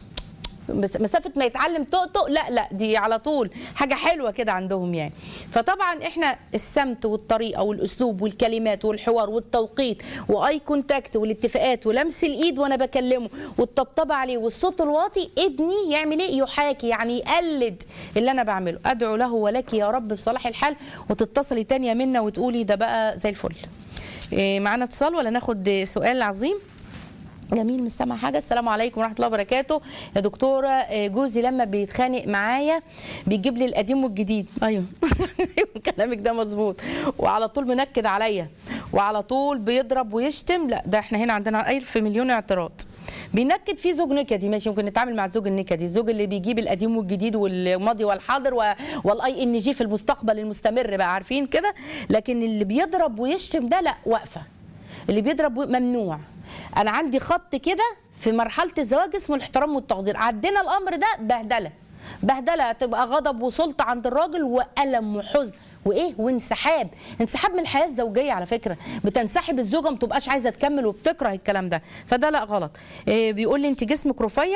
بس مسافه ما يتعلم طقطق لا لا دي على طول حاجه حلوه كده عندهم يعني فطبعا احنا السمت والطريقه والاسلوب والكلمات والحوار والتوقيت واي كونتاكت والاتفاقات ولمس الايد وانا بكلمه والطبطبه عليه والصوت الواطي ابني يعمل ايه يحاكي يعني يقلد اللي انا بعمله ادعو له ولك يا رب بصلاح الحال وتتصلي تانية يا منى وتقولي ده بقى زي الفل إيه معانا اتصال ولا ناخد سؤال عظيم جميل مش سامع حاجه السلام عليكم ورحمه الله وبركاته يا دكتوره آه، جوزي لما بيتخانق معايا بيجيب لي القديم والجديد ايوه كلامك ده مظبوط وعلى طول منكد عليا وعلى طول بيضرب ويشتم لا ده احنا هنا عندنا ألف مليون اعتراض بينكد في زوج نكدي ماشي ممكن نتعامل مع الزوج النكدي الزوج اللي بيجيب القديم والجديد والماضي والحاضر و- والاي ان جي في المستقبل المستمر بقى عارفين كده لكن اللي بيضرب ويشتم ده لا واقفه اللي بيضرب ممنوع انا عندي خط كده في مرحله الزواج اسمه الاحترام والتقدير عدينا الامر ده بهدله بهدله تبقى غضب وسلطه عند الراجل والم وحزن وايه وانسحاب انسحاب من الحياه الزوجيه على فكره بتنسحب الزوجه ما تبقاش عايزه تكمل وبتكره الكلام ده فده لا غلط إيه بيقول لي انت جسمك رفيع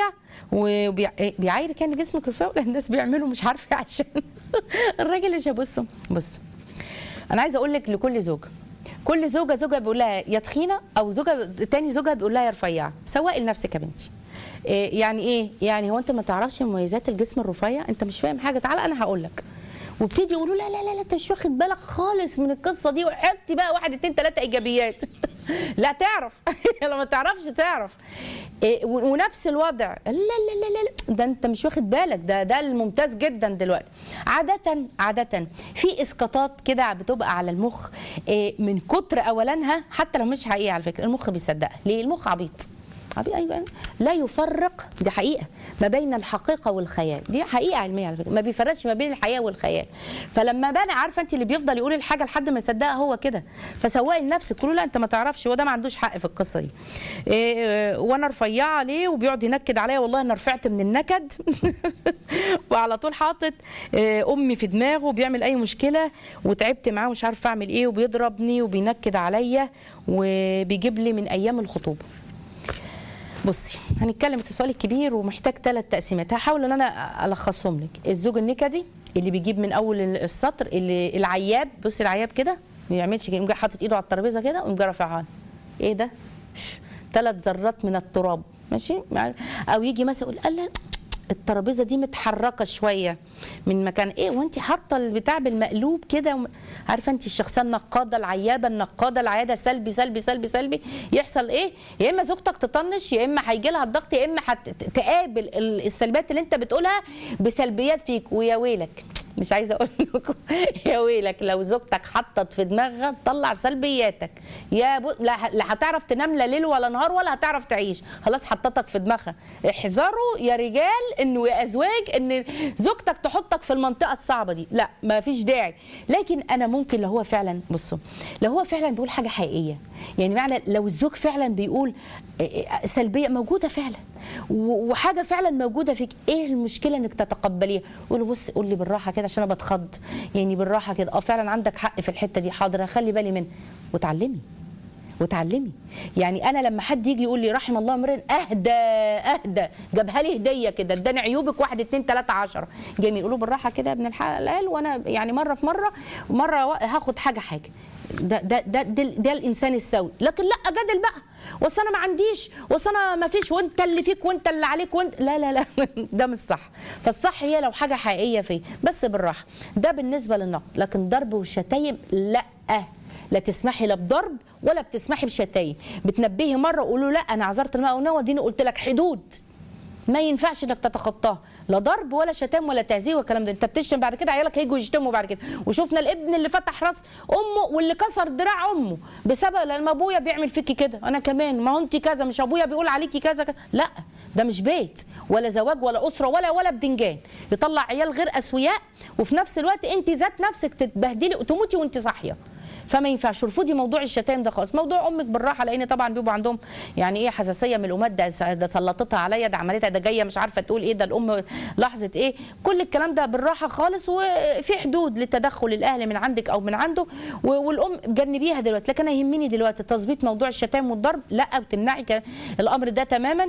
وبيعايرك يعني جسمك رفيع ولا الناس بيعملوا مش عارفه عشان الراجل مش هبصوا بص انا عايزه اقول لك لكل زوجه كل زوجه زوجها بيقول لها يا تخينه او زوجه تاني زوجها بيقول لها يا رفيعه سواقي لنفسك يا بنتي إيه يعني ايه يعني هو انت ما تعرفش مميزات الجسم الرفيع انت مش فاهم حاجه تعالى انا هقول لك وابتدي يقولوا لا لا لا لا انت مش واخد بالك خالص من القصه دي وحط بقى واحد اتنين تلاته ايجابيات لا تعرف لو ما تعرفش تعرف إيه و- ونفس الوضع لا لا لا لا لا ده انت مش واخد بالك ده ده الممتاز جدا دلوقتي عاده عاده في اسقاطات كده بتبقى على المخ إيه من كتر اولانها حتى لو مش حقيقه على فكره المخ بيصدقها ليه المخ عبيط عبيط ايوه لا يفرق دي حقيقه ما بين الحقيقه والخيال دي حقيقه علميه على فكره ما بيفرقش ما بين الحقيقه والخيال فلما بقى عارفه انت اللي بيفضل يقول الحاجه لحد ما يصدقها هو كده فسواقي لنفسك قولوا لا انت ما تعرفش هو ده ما عندوش حق في القصه دي إيه وانا رفيعه ليه وبيقعد ينكد عليا والله انا رفعت من النكد وعلى طول حاطط إيه امي في دماغه وبيعمل اي مشكله وتعبت معاه ومش عارفه اعمل ايه وبيضربني وبينكد عليا وبيجيب لي من ايام الخطوبه بصي هنتكلم في السؤال الكبير ومحتاج ثلاث تقسيمات هحاول ان انا الخصهم لك الزوج النكدي اللي بيجيب من اول السطر اللي العياب بصي العياب كده ما يعملش كده يقوم جاي حاطط ايده على الترابيزه كده ويقوم جاي رافعها لي. ايه ده ثلاث ذرات من التراب ماشي مع- او يجي مثلا يقول لا الترابيزه دي متحركه شويه من مكان ايه وانت حاطه البتاع بالمقلوب كده وم- عارفه انت الشخصيه النقاده العيابه النقاده العياده سلبي سلبي سلبي سلبي يحصل ايه يا اما زوجتك تطنش يا اما هيجي لها الضغط يا اما هتقابل ال- السلبيات اللي انت بتقولها بسلبيات فيك ويا ويلك مش عايزه اقول لكم يا ويلك لو زوجتك حطت في دماغها تطلع سلبياتك يا بو... لا, ه- لا هتعرف تنام لا ليل ولا نهار ولا هتعرف تعيش خلاص حطتك في دماغها احذروا يا رجال انه يا ازواج ان زوجتك تحطك في المنطقه الصعبه دي لا ما فيش داعي لكن انا ممكن لو هو فعلا بصوا لو هو فعلا بيقول حاجه حقيقيه يعني معنى لو الزوج فعلا بيقول إيه، سلبيه موجوده فعلا و- وحاجه فعلا موجوده فيك ايه المشكله انك تتقبليها قول له بص قول لي بالراحه كده عشان انا بتخض يعني بالراحه كده اه فعلا عندك حق في الحته دي حاضر هخلي بالي منها وتعلمي وتعلمي يعني انا لما حد يجي يقول لي رحم الله امرئ اهدى اهدى جابها لي هديه كده اداني عيوبك واحد اتنين تلاته عشرة جميل قولوا بالراحه كده يا ابن الحلال وانا يعني مره في مره مره وا- هاخد حاجه حاجه ده ده ده ده, ده الانسان السوي لكن لا جدل بقى واصل انا ما عنديش واصل انا ما فيش وانت اللي فيك وانت اللي عليك وانت لا لا لا ده مش صح فالصح هي لو حاجه حقيقيه فيه بس بالراحه ده بالنسبه للنقد لكن ضرب والشتايم لا لا تسمحي لا بضرب ولا بتسمحي بشتايم بتنبهي مره قولوا لا انا عذرت الماء والنوى وديني قلت لك حدود ما ينفعش انك تتخطاها لا ضرب ولا شتام ولا تهزيء والكلام ده انت بتشتم بعد كده عيالك هيجوا يشتموا بعد كده وشفنا الابن اللي فتح راس امه واللي كسر دراع امه بسبب لما ابويا بيعمل فيكي كده انا كمان ما هو انت كذا مش ابويا بيقول عليكي كذا كذا لا ده مش بيت ولا زواج ولا اسره ولا ولا بدنجان يطلع عيال غير اسوياء وفي نفس الوقت انت ذات نفسك تتبهدلي وتموتي وانت صاحيه فما ينفعش رفضي موضوع الشتايم ده خالص موضوع امك بالراحه لان طبعا بيبقوا عندهم يعني ايه حساسيه من الامهات ده ده سلطتها عليا ده عملتها ده جايه مش عارفه تقول ايه ده الام لحظه ايه كل الكلام ده بالراحه خالص وفي حدود للتدخل الاهلي من عندك او من عنده و- والام جنبيها دلوقتي لكن انا يهمني دلوقتي تظبيط موضوع الشتايم والضرب لا وتمنعي ك- الامر ده تماما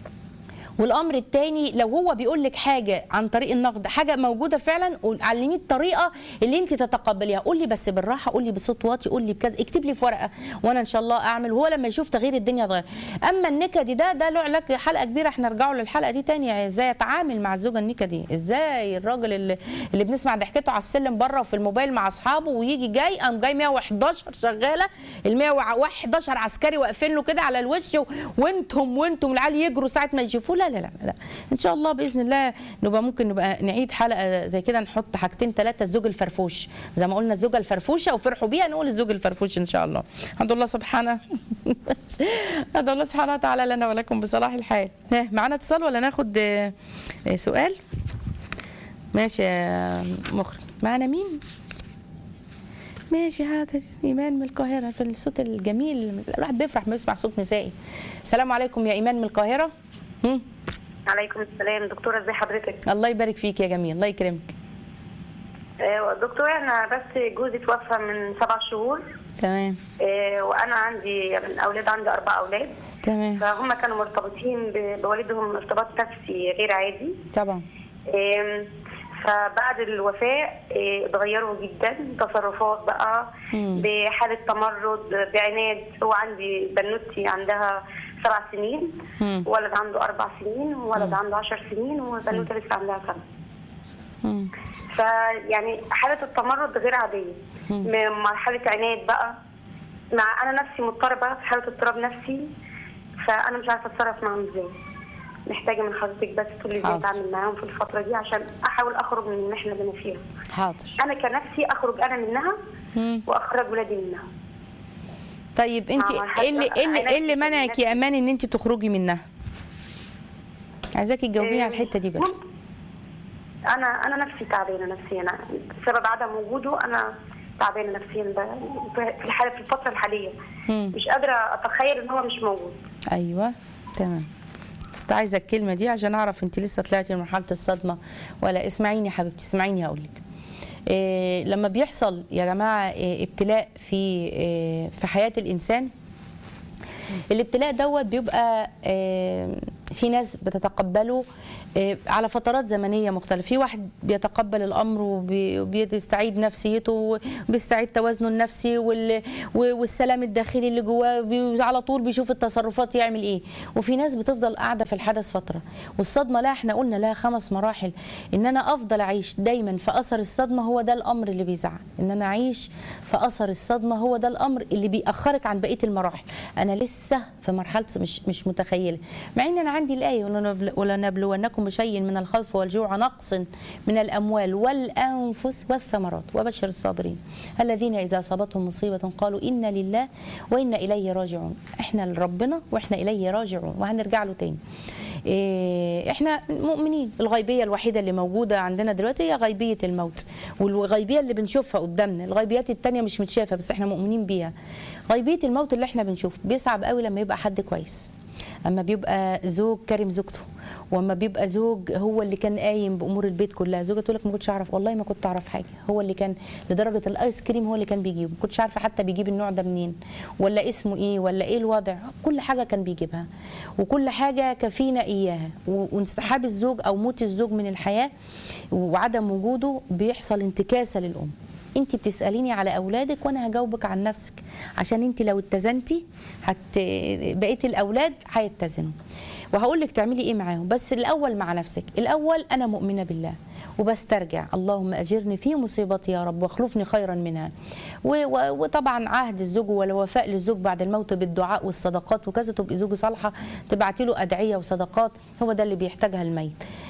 والامر الثاني لو هو بيقول لك حاجه عن طريق النقد حاجه موجوده فعلا قول- علميه الطريقه اللي انت تتقبليها قول لي بس بالراحه قول لي بصوت واطي قول لي بكذا اكتب لي في ورقه وانا ان شاء الله اعمل وهو لما يشوف تغيير الدنيا اتغير اما النكدي ده ده له علاج حلقه كبيره احنا نرجعوا للحلقه دي تاني يعني ازاي اتعامل مع الزوجه النكدي ازاي الراجل اللي, اللي بنسمع ضحكته على السلم بره وفي الموبايل مع اصحابه ويجي جاي قام جاي 111 شغاله ال 111 عسكري واقفين له كده على الوش و- وانتم وانتم العيال يجروا ساعه ما يشوفوه لا لا لا لا ان شاء الله باذن الله نبقى ممكن نبقى نعيد حلقه زي كده نحط حاجتين ثلاثه الزوج الفرفوش زي ما قلنا الزوجه الفرفوشه وفرحوا بيها نقول الزوج الفرفوش ان شاء الله الحمد لله سبحانه ادعو الله سبحانه وتعالى لنا ولكم بصلاح الحال ها، معانا اتصال ولا ناخد آه، آه، سؤال ماشي يا مخرج معانا مين ماشي حاضر ايمان من القاهره في الصوت الجميل الواحد بيفرح ما يسمع صوت نسائي السلام عليكم يا ايمان من القاهره هم؟ عليكم السلام دكتورة ازي حضرتك الله يبارك فيك يا جميل الله يكرمك آه، دكتورة انا بس جوزي توفى من سبع شهور تمام آه، وانا عندي من اولاد عندي اربع اولاد تمام فهم كانوا مرتبطين ب- بوالدهم ارتباط نفسي غير عادي طبعا آم، فبعد الوفاة إيه، اتغيروا جدا تصرفات بقى بحالة تمرد بعناد هو عندي بنوتي عندها سبع سنين مم. ولد عنده أربع سنين وولد عنده عشر سنين وبنوتة لسه عندها سنة مم. فيعني حالة التمرد غير عادية من مرحلة عناد بقى مع أنا نفسي مضطربة في حالة اضطراب نفسي فأنا مش عارفة أتصرف معاهم إزاي محتاجة من حضرتك بس تقولي إزاي حاضر. أتعامل معاهم في الفترة دي عشان أحاول أخرج من المحنة اللي أنا فيها حاضر أنا كنفسي أخرج أنا منها مم. وأخرج ولادي منها طيب انت مع مرحلة ايه اللي ايه اللي, إيه اللي علاج منعك يا امان ان انت تخرجي منها عايزاكي تجاوبيني على الحته دي بس أنا أنا نفسي تعبانة نفسيا أنا بسبب عدم وجوده أنا تعبانة نفسيا ب- في الحالة في الفترة الحالية مم. مش قادرة أتخيل إن هو مش موجود ايوه تمام كنت عايزه الكلمه دي عشان اعرف انت لسه طلعتي من مرحله الصدمه ولا اسمعيني يا حبيبتي اسمعيني هقول لك إيه لما بيحصل يا جماعه إيه ابتلاء في إيه في حياه الانسان الابتلاء دوت بيبقى آه، في ناس بتتقبله آه، على فترات زمنيه مختلفه في واحد بيتقبل الامر وبي- وبيستعيد نفسيته وبيستعيد توازنه النفسي وال- و- والسلام الداخلي اللي جواه بي- على طول بيشوف التصرفات يعمل ايه وفي ناس بتفضل قاعده في الحدث فتره والصدمه لا احنا قلنا لها خمس مراحل ان انا افضل اعيش دايما في اثر الصدمه هو ده الامر اللي بيزعل ان انا اعيش في اثر الصدمه هو ده الامر اللي بيأخرك عن بقيه المراحل انا لسه في مرحله مش مش متخيله مع ان انا عندي الايه ولنبل- ولنبلونكم بشيء من الخوف والجوع نقص من الاموال والانفس والثمرات وبشر الصابرين الذين اذا اصابتهم مصيبه قالوا انا لله وانا اليه راجعون احنا لربنا واحنا اليه راجعون وهنرجع له تاني إيه، احنا مؤمنين الغيبيه الوحيده اللي موجوده عندنا دلوقتي هي غيبيه الموت والغيبيه اللي بنشوفها قدامنا الغيبيات التانية مش متشافه بس احنا مؤمنين بيها غيبيه الموت اللي احنا بنشوفه بيصعب قوي لما يبقى حد كويس اما بيبقى زوج كريم زوجته واما بيبقى زوج هو اللي كان قايم بامور البيت كلها زوجة تقول لك ما كنتش اعرف والله ما كنت اعرف حاجه هو اللي كان لدرجه الايس كريم هو اللي كان بيجيبه ما كنتش عارفه حتى بيجيب النوع ده منين ولا اسمه ايه ولا ايه الوضع كل حاجه كان بيجيبها وكل حاجه كفينا اياها و- وانسحاب الزوج او موت الزوج من الحياه وعدم وجوده بيحصل انتكاسه للام انت بتساليني على اولادك وانا هجاوبك عن نفسك عشان انت لو اتزنتي هت بقيه الاولاد هيتزنوا وهقول لك تعملي ايه معاهم بس الاول مع نفسك الاول انا مؤمنه بالله وبسترجع اللهم اجرني في مصيبتي يا رب واخلفني خيرا منها و- و- وطبعا عهد الزوج والوفاء للزوج بعد الموت بالدعاء والصدقات وكذا تبقي زوجه صالحه تبعتي له ادعيه وصدقات هو ده اللي بيحتاجها الميت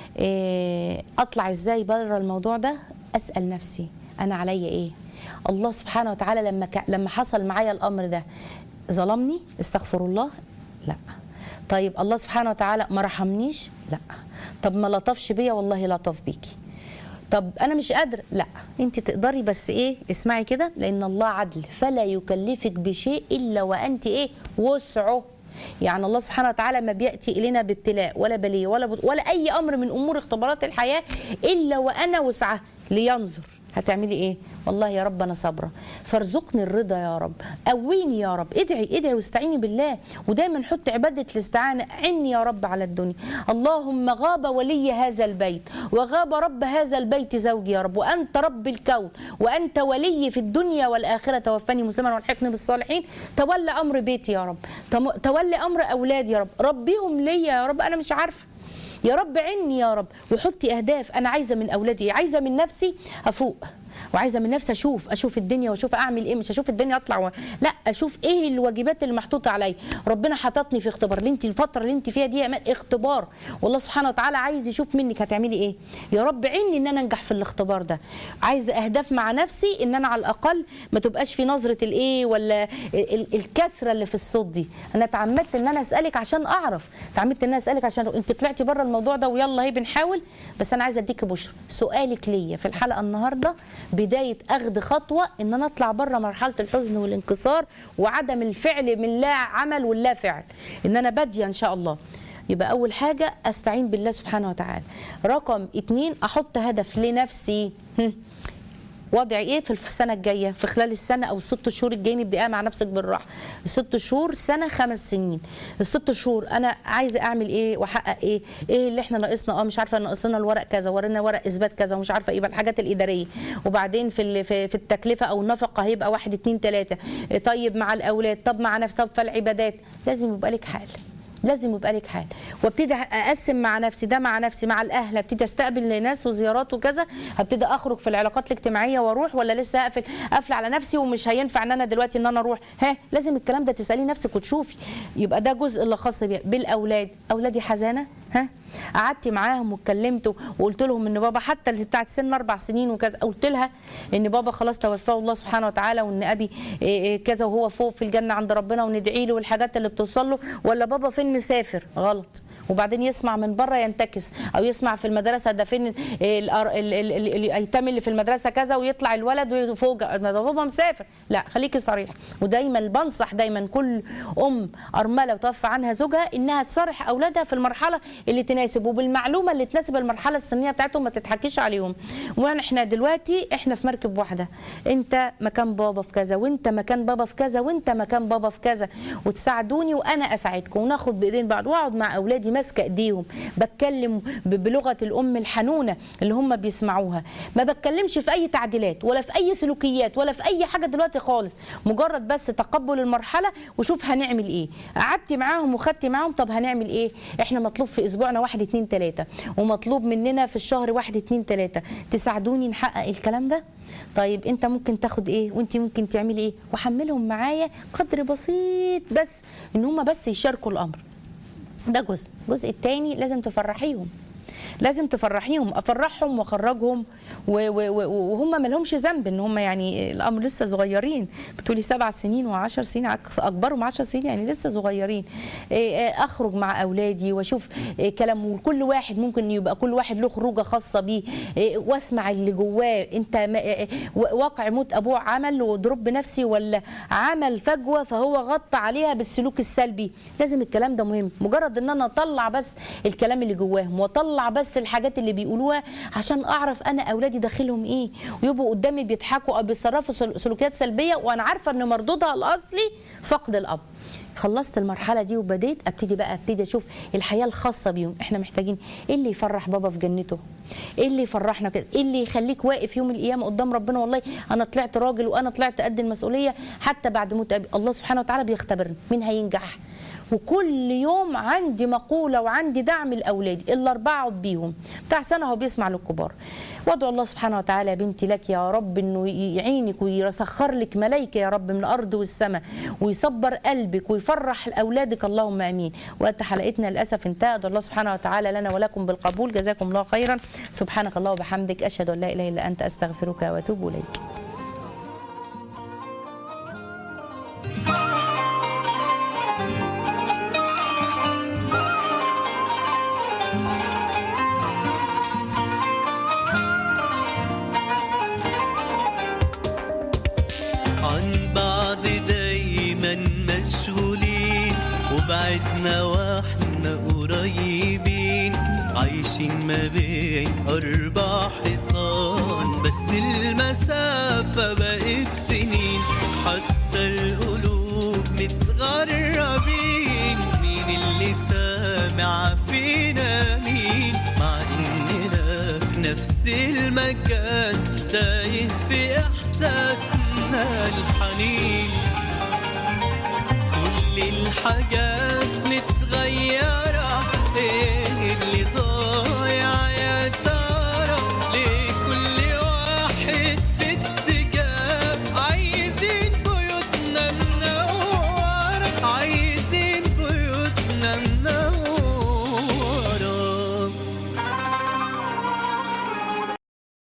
إيه، اطلع ازاي بره الموضوع ده اسال نفسي انا عليا ايه الله سبحانه وتعالى لما ك... لما حصل معايا الامر ده ظلمني استغفر الله لا طيب الله سبحانه وتعالى ما رحمنيش لا طب ما لطفش بيا والله لطف بيكي طب انا مش قادر لا انت تقدري بس ايه اسمعي كده لان الله عدل فلا يكلفك بشيء الا وانت ايه وسعه يعني الله سبحانه وتعالى ما بياتي الينا بابتلاء ولا بليه ولا بط... ولا اي امر من امور اختبارات الحياه الا وانا وسعه لينظر هتعملي ايه والله يا رب انا صابره فارزقني الرضا يا رب قويني يا رب ادعي ادعي واستعيني بالله ودايما حط عباده الاستعانه عني يا رب على الدنيا اللهم غاب ولي هذا البيت وغاب رب هذا البيت زوجي يا رب وانت رب الكون وانت ولي في الدنيا والاخره توفني مسلما والحقني بالصالحين تولى امر بيتي يا رب تم- تولي امر اولادي يا رب ربيهم ليا يا رب انا مش عارفه يا رب عني يا رب وحطي اهداف انا عايزه من اولادي إيه؟ عايزه من نفسي افوق وعايزه من نفسي اشوف اشوف الدنيا واشوف اعمل ايه مش اشوف الدنيا اطلع و... لا اشوف ايه الواجبات اللي محطوطه عليا ربنا حطتني في اختبار اللي انت الفتره اللي انت فيها دي يا امان اختبار والله سبحانه وتعالى عايز يشوف منك هتعملي ايه يا رب عيني ان انا انجح في الاختبار ده عايزه اهداف مع نفسي ان انا على الاقل ما تبقاش في نظره الايه ولا ال- ال- الكسره اللي في الصوت دي انا اتعمدت ان انا اسالك عشان اعرف اتعمدت ان انا اسالك عشان انت طلعتي بره الموضوع ده ويلا هي بنحاول بس انا عايزه اديكي بشرى سؤالك ليا في الحلقه النهارده بدايه اخذ خطوه ان انا اطلع بره مرحله الحزن والانكسار وعدم الفعل من لا عمل ولا فعل ان انا باديه ان شاء الله يبقى اول حاجه استعين بالله سبحانه وتعالى رقم اتنين احط هدف لنفسي هم. وضعي ايه في السنه الجايه في خلال السنه او الست شهور الجايين ابدأها مع نفسك بالراحه الست شهور سنه خمس سنين الست شهور انا عايزه اعمل ايه واحقق ايه ايه اللي احنا ناقصنا اه مش عارفه ناقصنا الورق كذا ورانا ورق اثبات كذا ومش عارفه ايه بقى الحاجات الاداريه وبعدين في ال- في في التكلفه او النفقه هيبقى واحد اتنين تلاته إيه طيب مع الاولاد طب مع نفسي طب في العبادات لازم يبقى لك حال لازم يبقى لك حال وابتدي اقسم مع نفسي ده مع نفسي مع الاهل ابتدي استقبل ناس وزيارات وكذا هبتدي اخرج في العلاقات الاجتماعيه واروح ولا لسه اقفل قافله على نفسي ومش هينفع ان انا دلوقتي ان انا اروح ها لازم الكلام ده تسالي نفسك وتشوفي يبقى ده جزء اللي خاص بيه بالاولاد اولادي حزانه ها قعدتي معاهم واتكلمت وقلت لهم ان بابا حتى اللي بتاعت سن اربع سنين وكذا قلت لها ان بابا خلاص توفاه الله سبحانه وتعالى وان ابي إيه إيه كذا وهو فوق في الجنه عند ربنا وندعي له والحاجات اللي بتوصل له ولا بابا فين مسافر غلط وبعدين يسمع من بره ينتكس او يسمع في المدرسه ده فين ال- ال- ال- ال- ال- الايتام اللي في المدرسه كذا ويطلع الولد ويفوجئ ده بابا مسافر لا خليكي صريح ودايما بنصح دايما كل ام ارمله وتوفى عنها زوجها انها تصارح اولادها في المرحله اللي تناسب وبالمعلومه اللي تناسب المرحله السنيه بتاعتهم ما تضحكيش عليهم واحنا دلوقتي احنا في مركب واحده انت مكان بابا في كذا وانت مكان بابا في كذا وانت مكان بابا في كذا وتساعدوني وانا اساعدكم وناخد بايدين بعض واقعد مع اولادي ماسكه ايديهم بتكلم ب- بلغه الام الحنونه اللي هم بيسمعوها ما بتكلمش في اي تعديلات ولا في اي سلوكيات ولا في اي حاجه دلوقتي خالص مجرد بس تقبل المرحله وشوف هنعمل ايه قعدتي معاهم وخدتي معاهم طب هنعمل ايه احنا مطلوب في اسبوعنا واحد اتنين تلاته ومطلوب مننا في الشهر واحد اتنين تلاته تساعدوني نحقق الكلام ده طيب انت ممكن تاخد ايه وانت ممكن تعملي ايه وحملهم معايا قدر بسيط بس ان هم بس يشاركوا الامر ده جزء الجزء الثاني لازم تفرحيهم لازم تفرحيهم افرحهم واخرجهم و- و- و- وهم ما لهمش ذنب ان هم يعني الامر لسه صغيرين بتقولي سبع سنين وعشر سنين عك- اكبرهم عشر سنين يعني لسه صغيرين إيه، إيه، اخرج مع اولادي واشوف إيه، كلام وكل واحد ممكن يبقى كل واحد له خروجه خاصه بيه إيه، واسمع اللي جواه انت ما- إيه، و- واقع موت ابوه عمل وضرب نفسي ولا عمل فجوه فهو غطى عليها بالسلوك السلبي لازم الكلام ده مهم مجرد ان انا اطلع بس الكلام اللي جواهم واطلع بس الحاجات اللي بيقولوها عشان اعرف انا اولادي داخلهم ايه ويبقوا قدامي بيضحكوا او بيتصرفوا سل- سلوكيات سلبيه وانا عارفه ان مردودها الاصلي فقد الاب خلصت المرحله دي وبديت ابتدي بقى ابتدي اشوف الحياه الخاصه بيهم احنا محتاجين ايه اللي يفرح بابا في جنته ايه اللي يفرحنا كده ايه اللي يخليك واقف يوم القيامه قدام ربنا والله انا طلعت راجل وانا طلعت قد المسؤوليه حتى بعد موت أبي الله سبحانه وتعالى بيختبرني مين هينجح وكل يوم عندي مقوله وعندي دعم لاولادي الاربعه اقعد بيهم بتاع سنه هو بيسمع للكبار وادعو الله سبحانه وتعالى يا بنتي لك يا رب انه يعينك ويسخر لك ملائكه يا رب من الارض والسماء ويصبر قلبك ويفرح اولادك اللهم امين وقت حلقتنا للاسف انتهى ادعو الله سبحانه وتعالى لنا ولكم بالقبول جزاكم الله خيرا سبحانك الله وبحمدك اشهد ان لا اله الا انت استغفرك واتوب اليك عن بعض دايما مشغولين وبعدنا واحنا قريبين عايشين ما بين أربع حيطان بس المسافة بقت سنين حتى القلوب متغربين مين اللي سامع فينا مين مع إننا في نفس المكان تايه في إحساسنا الحنين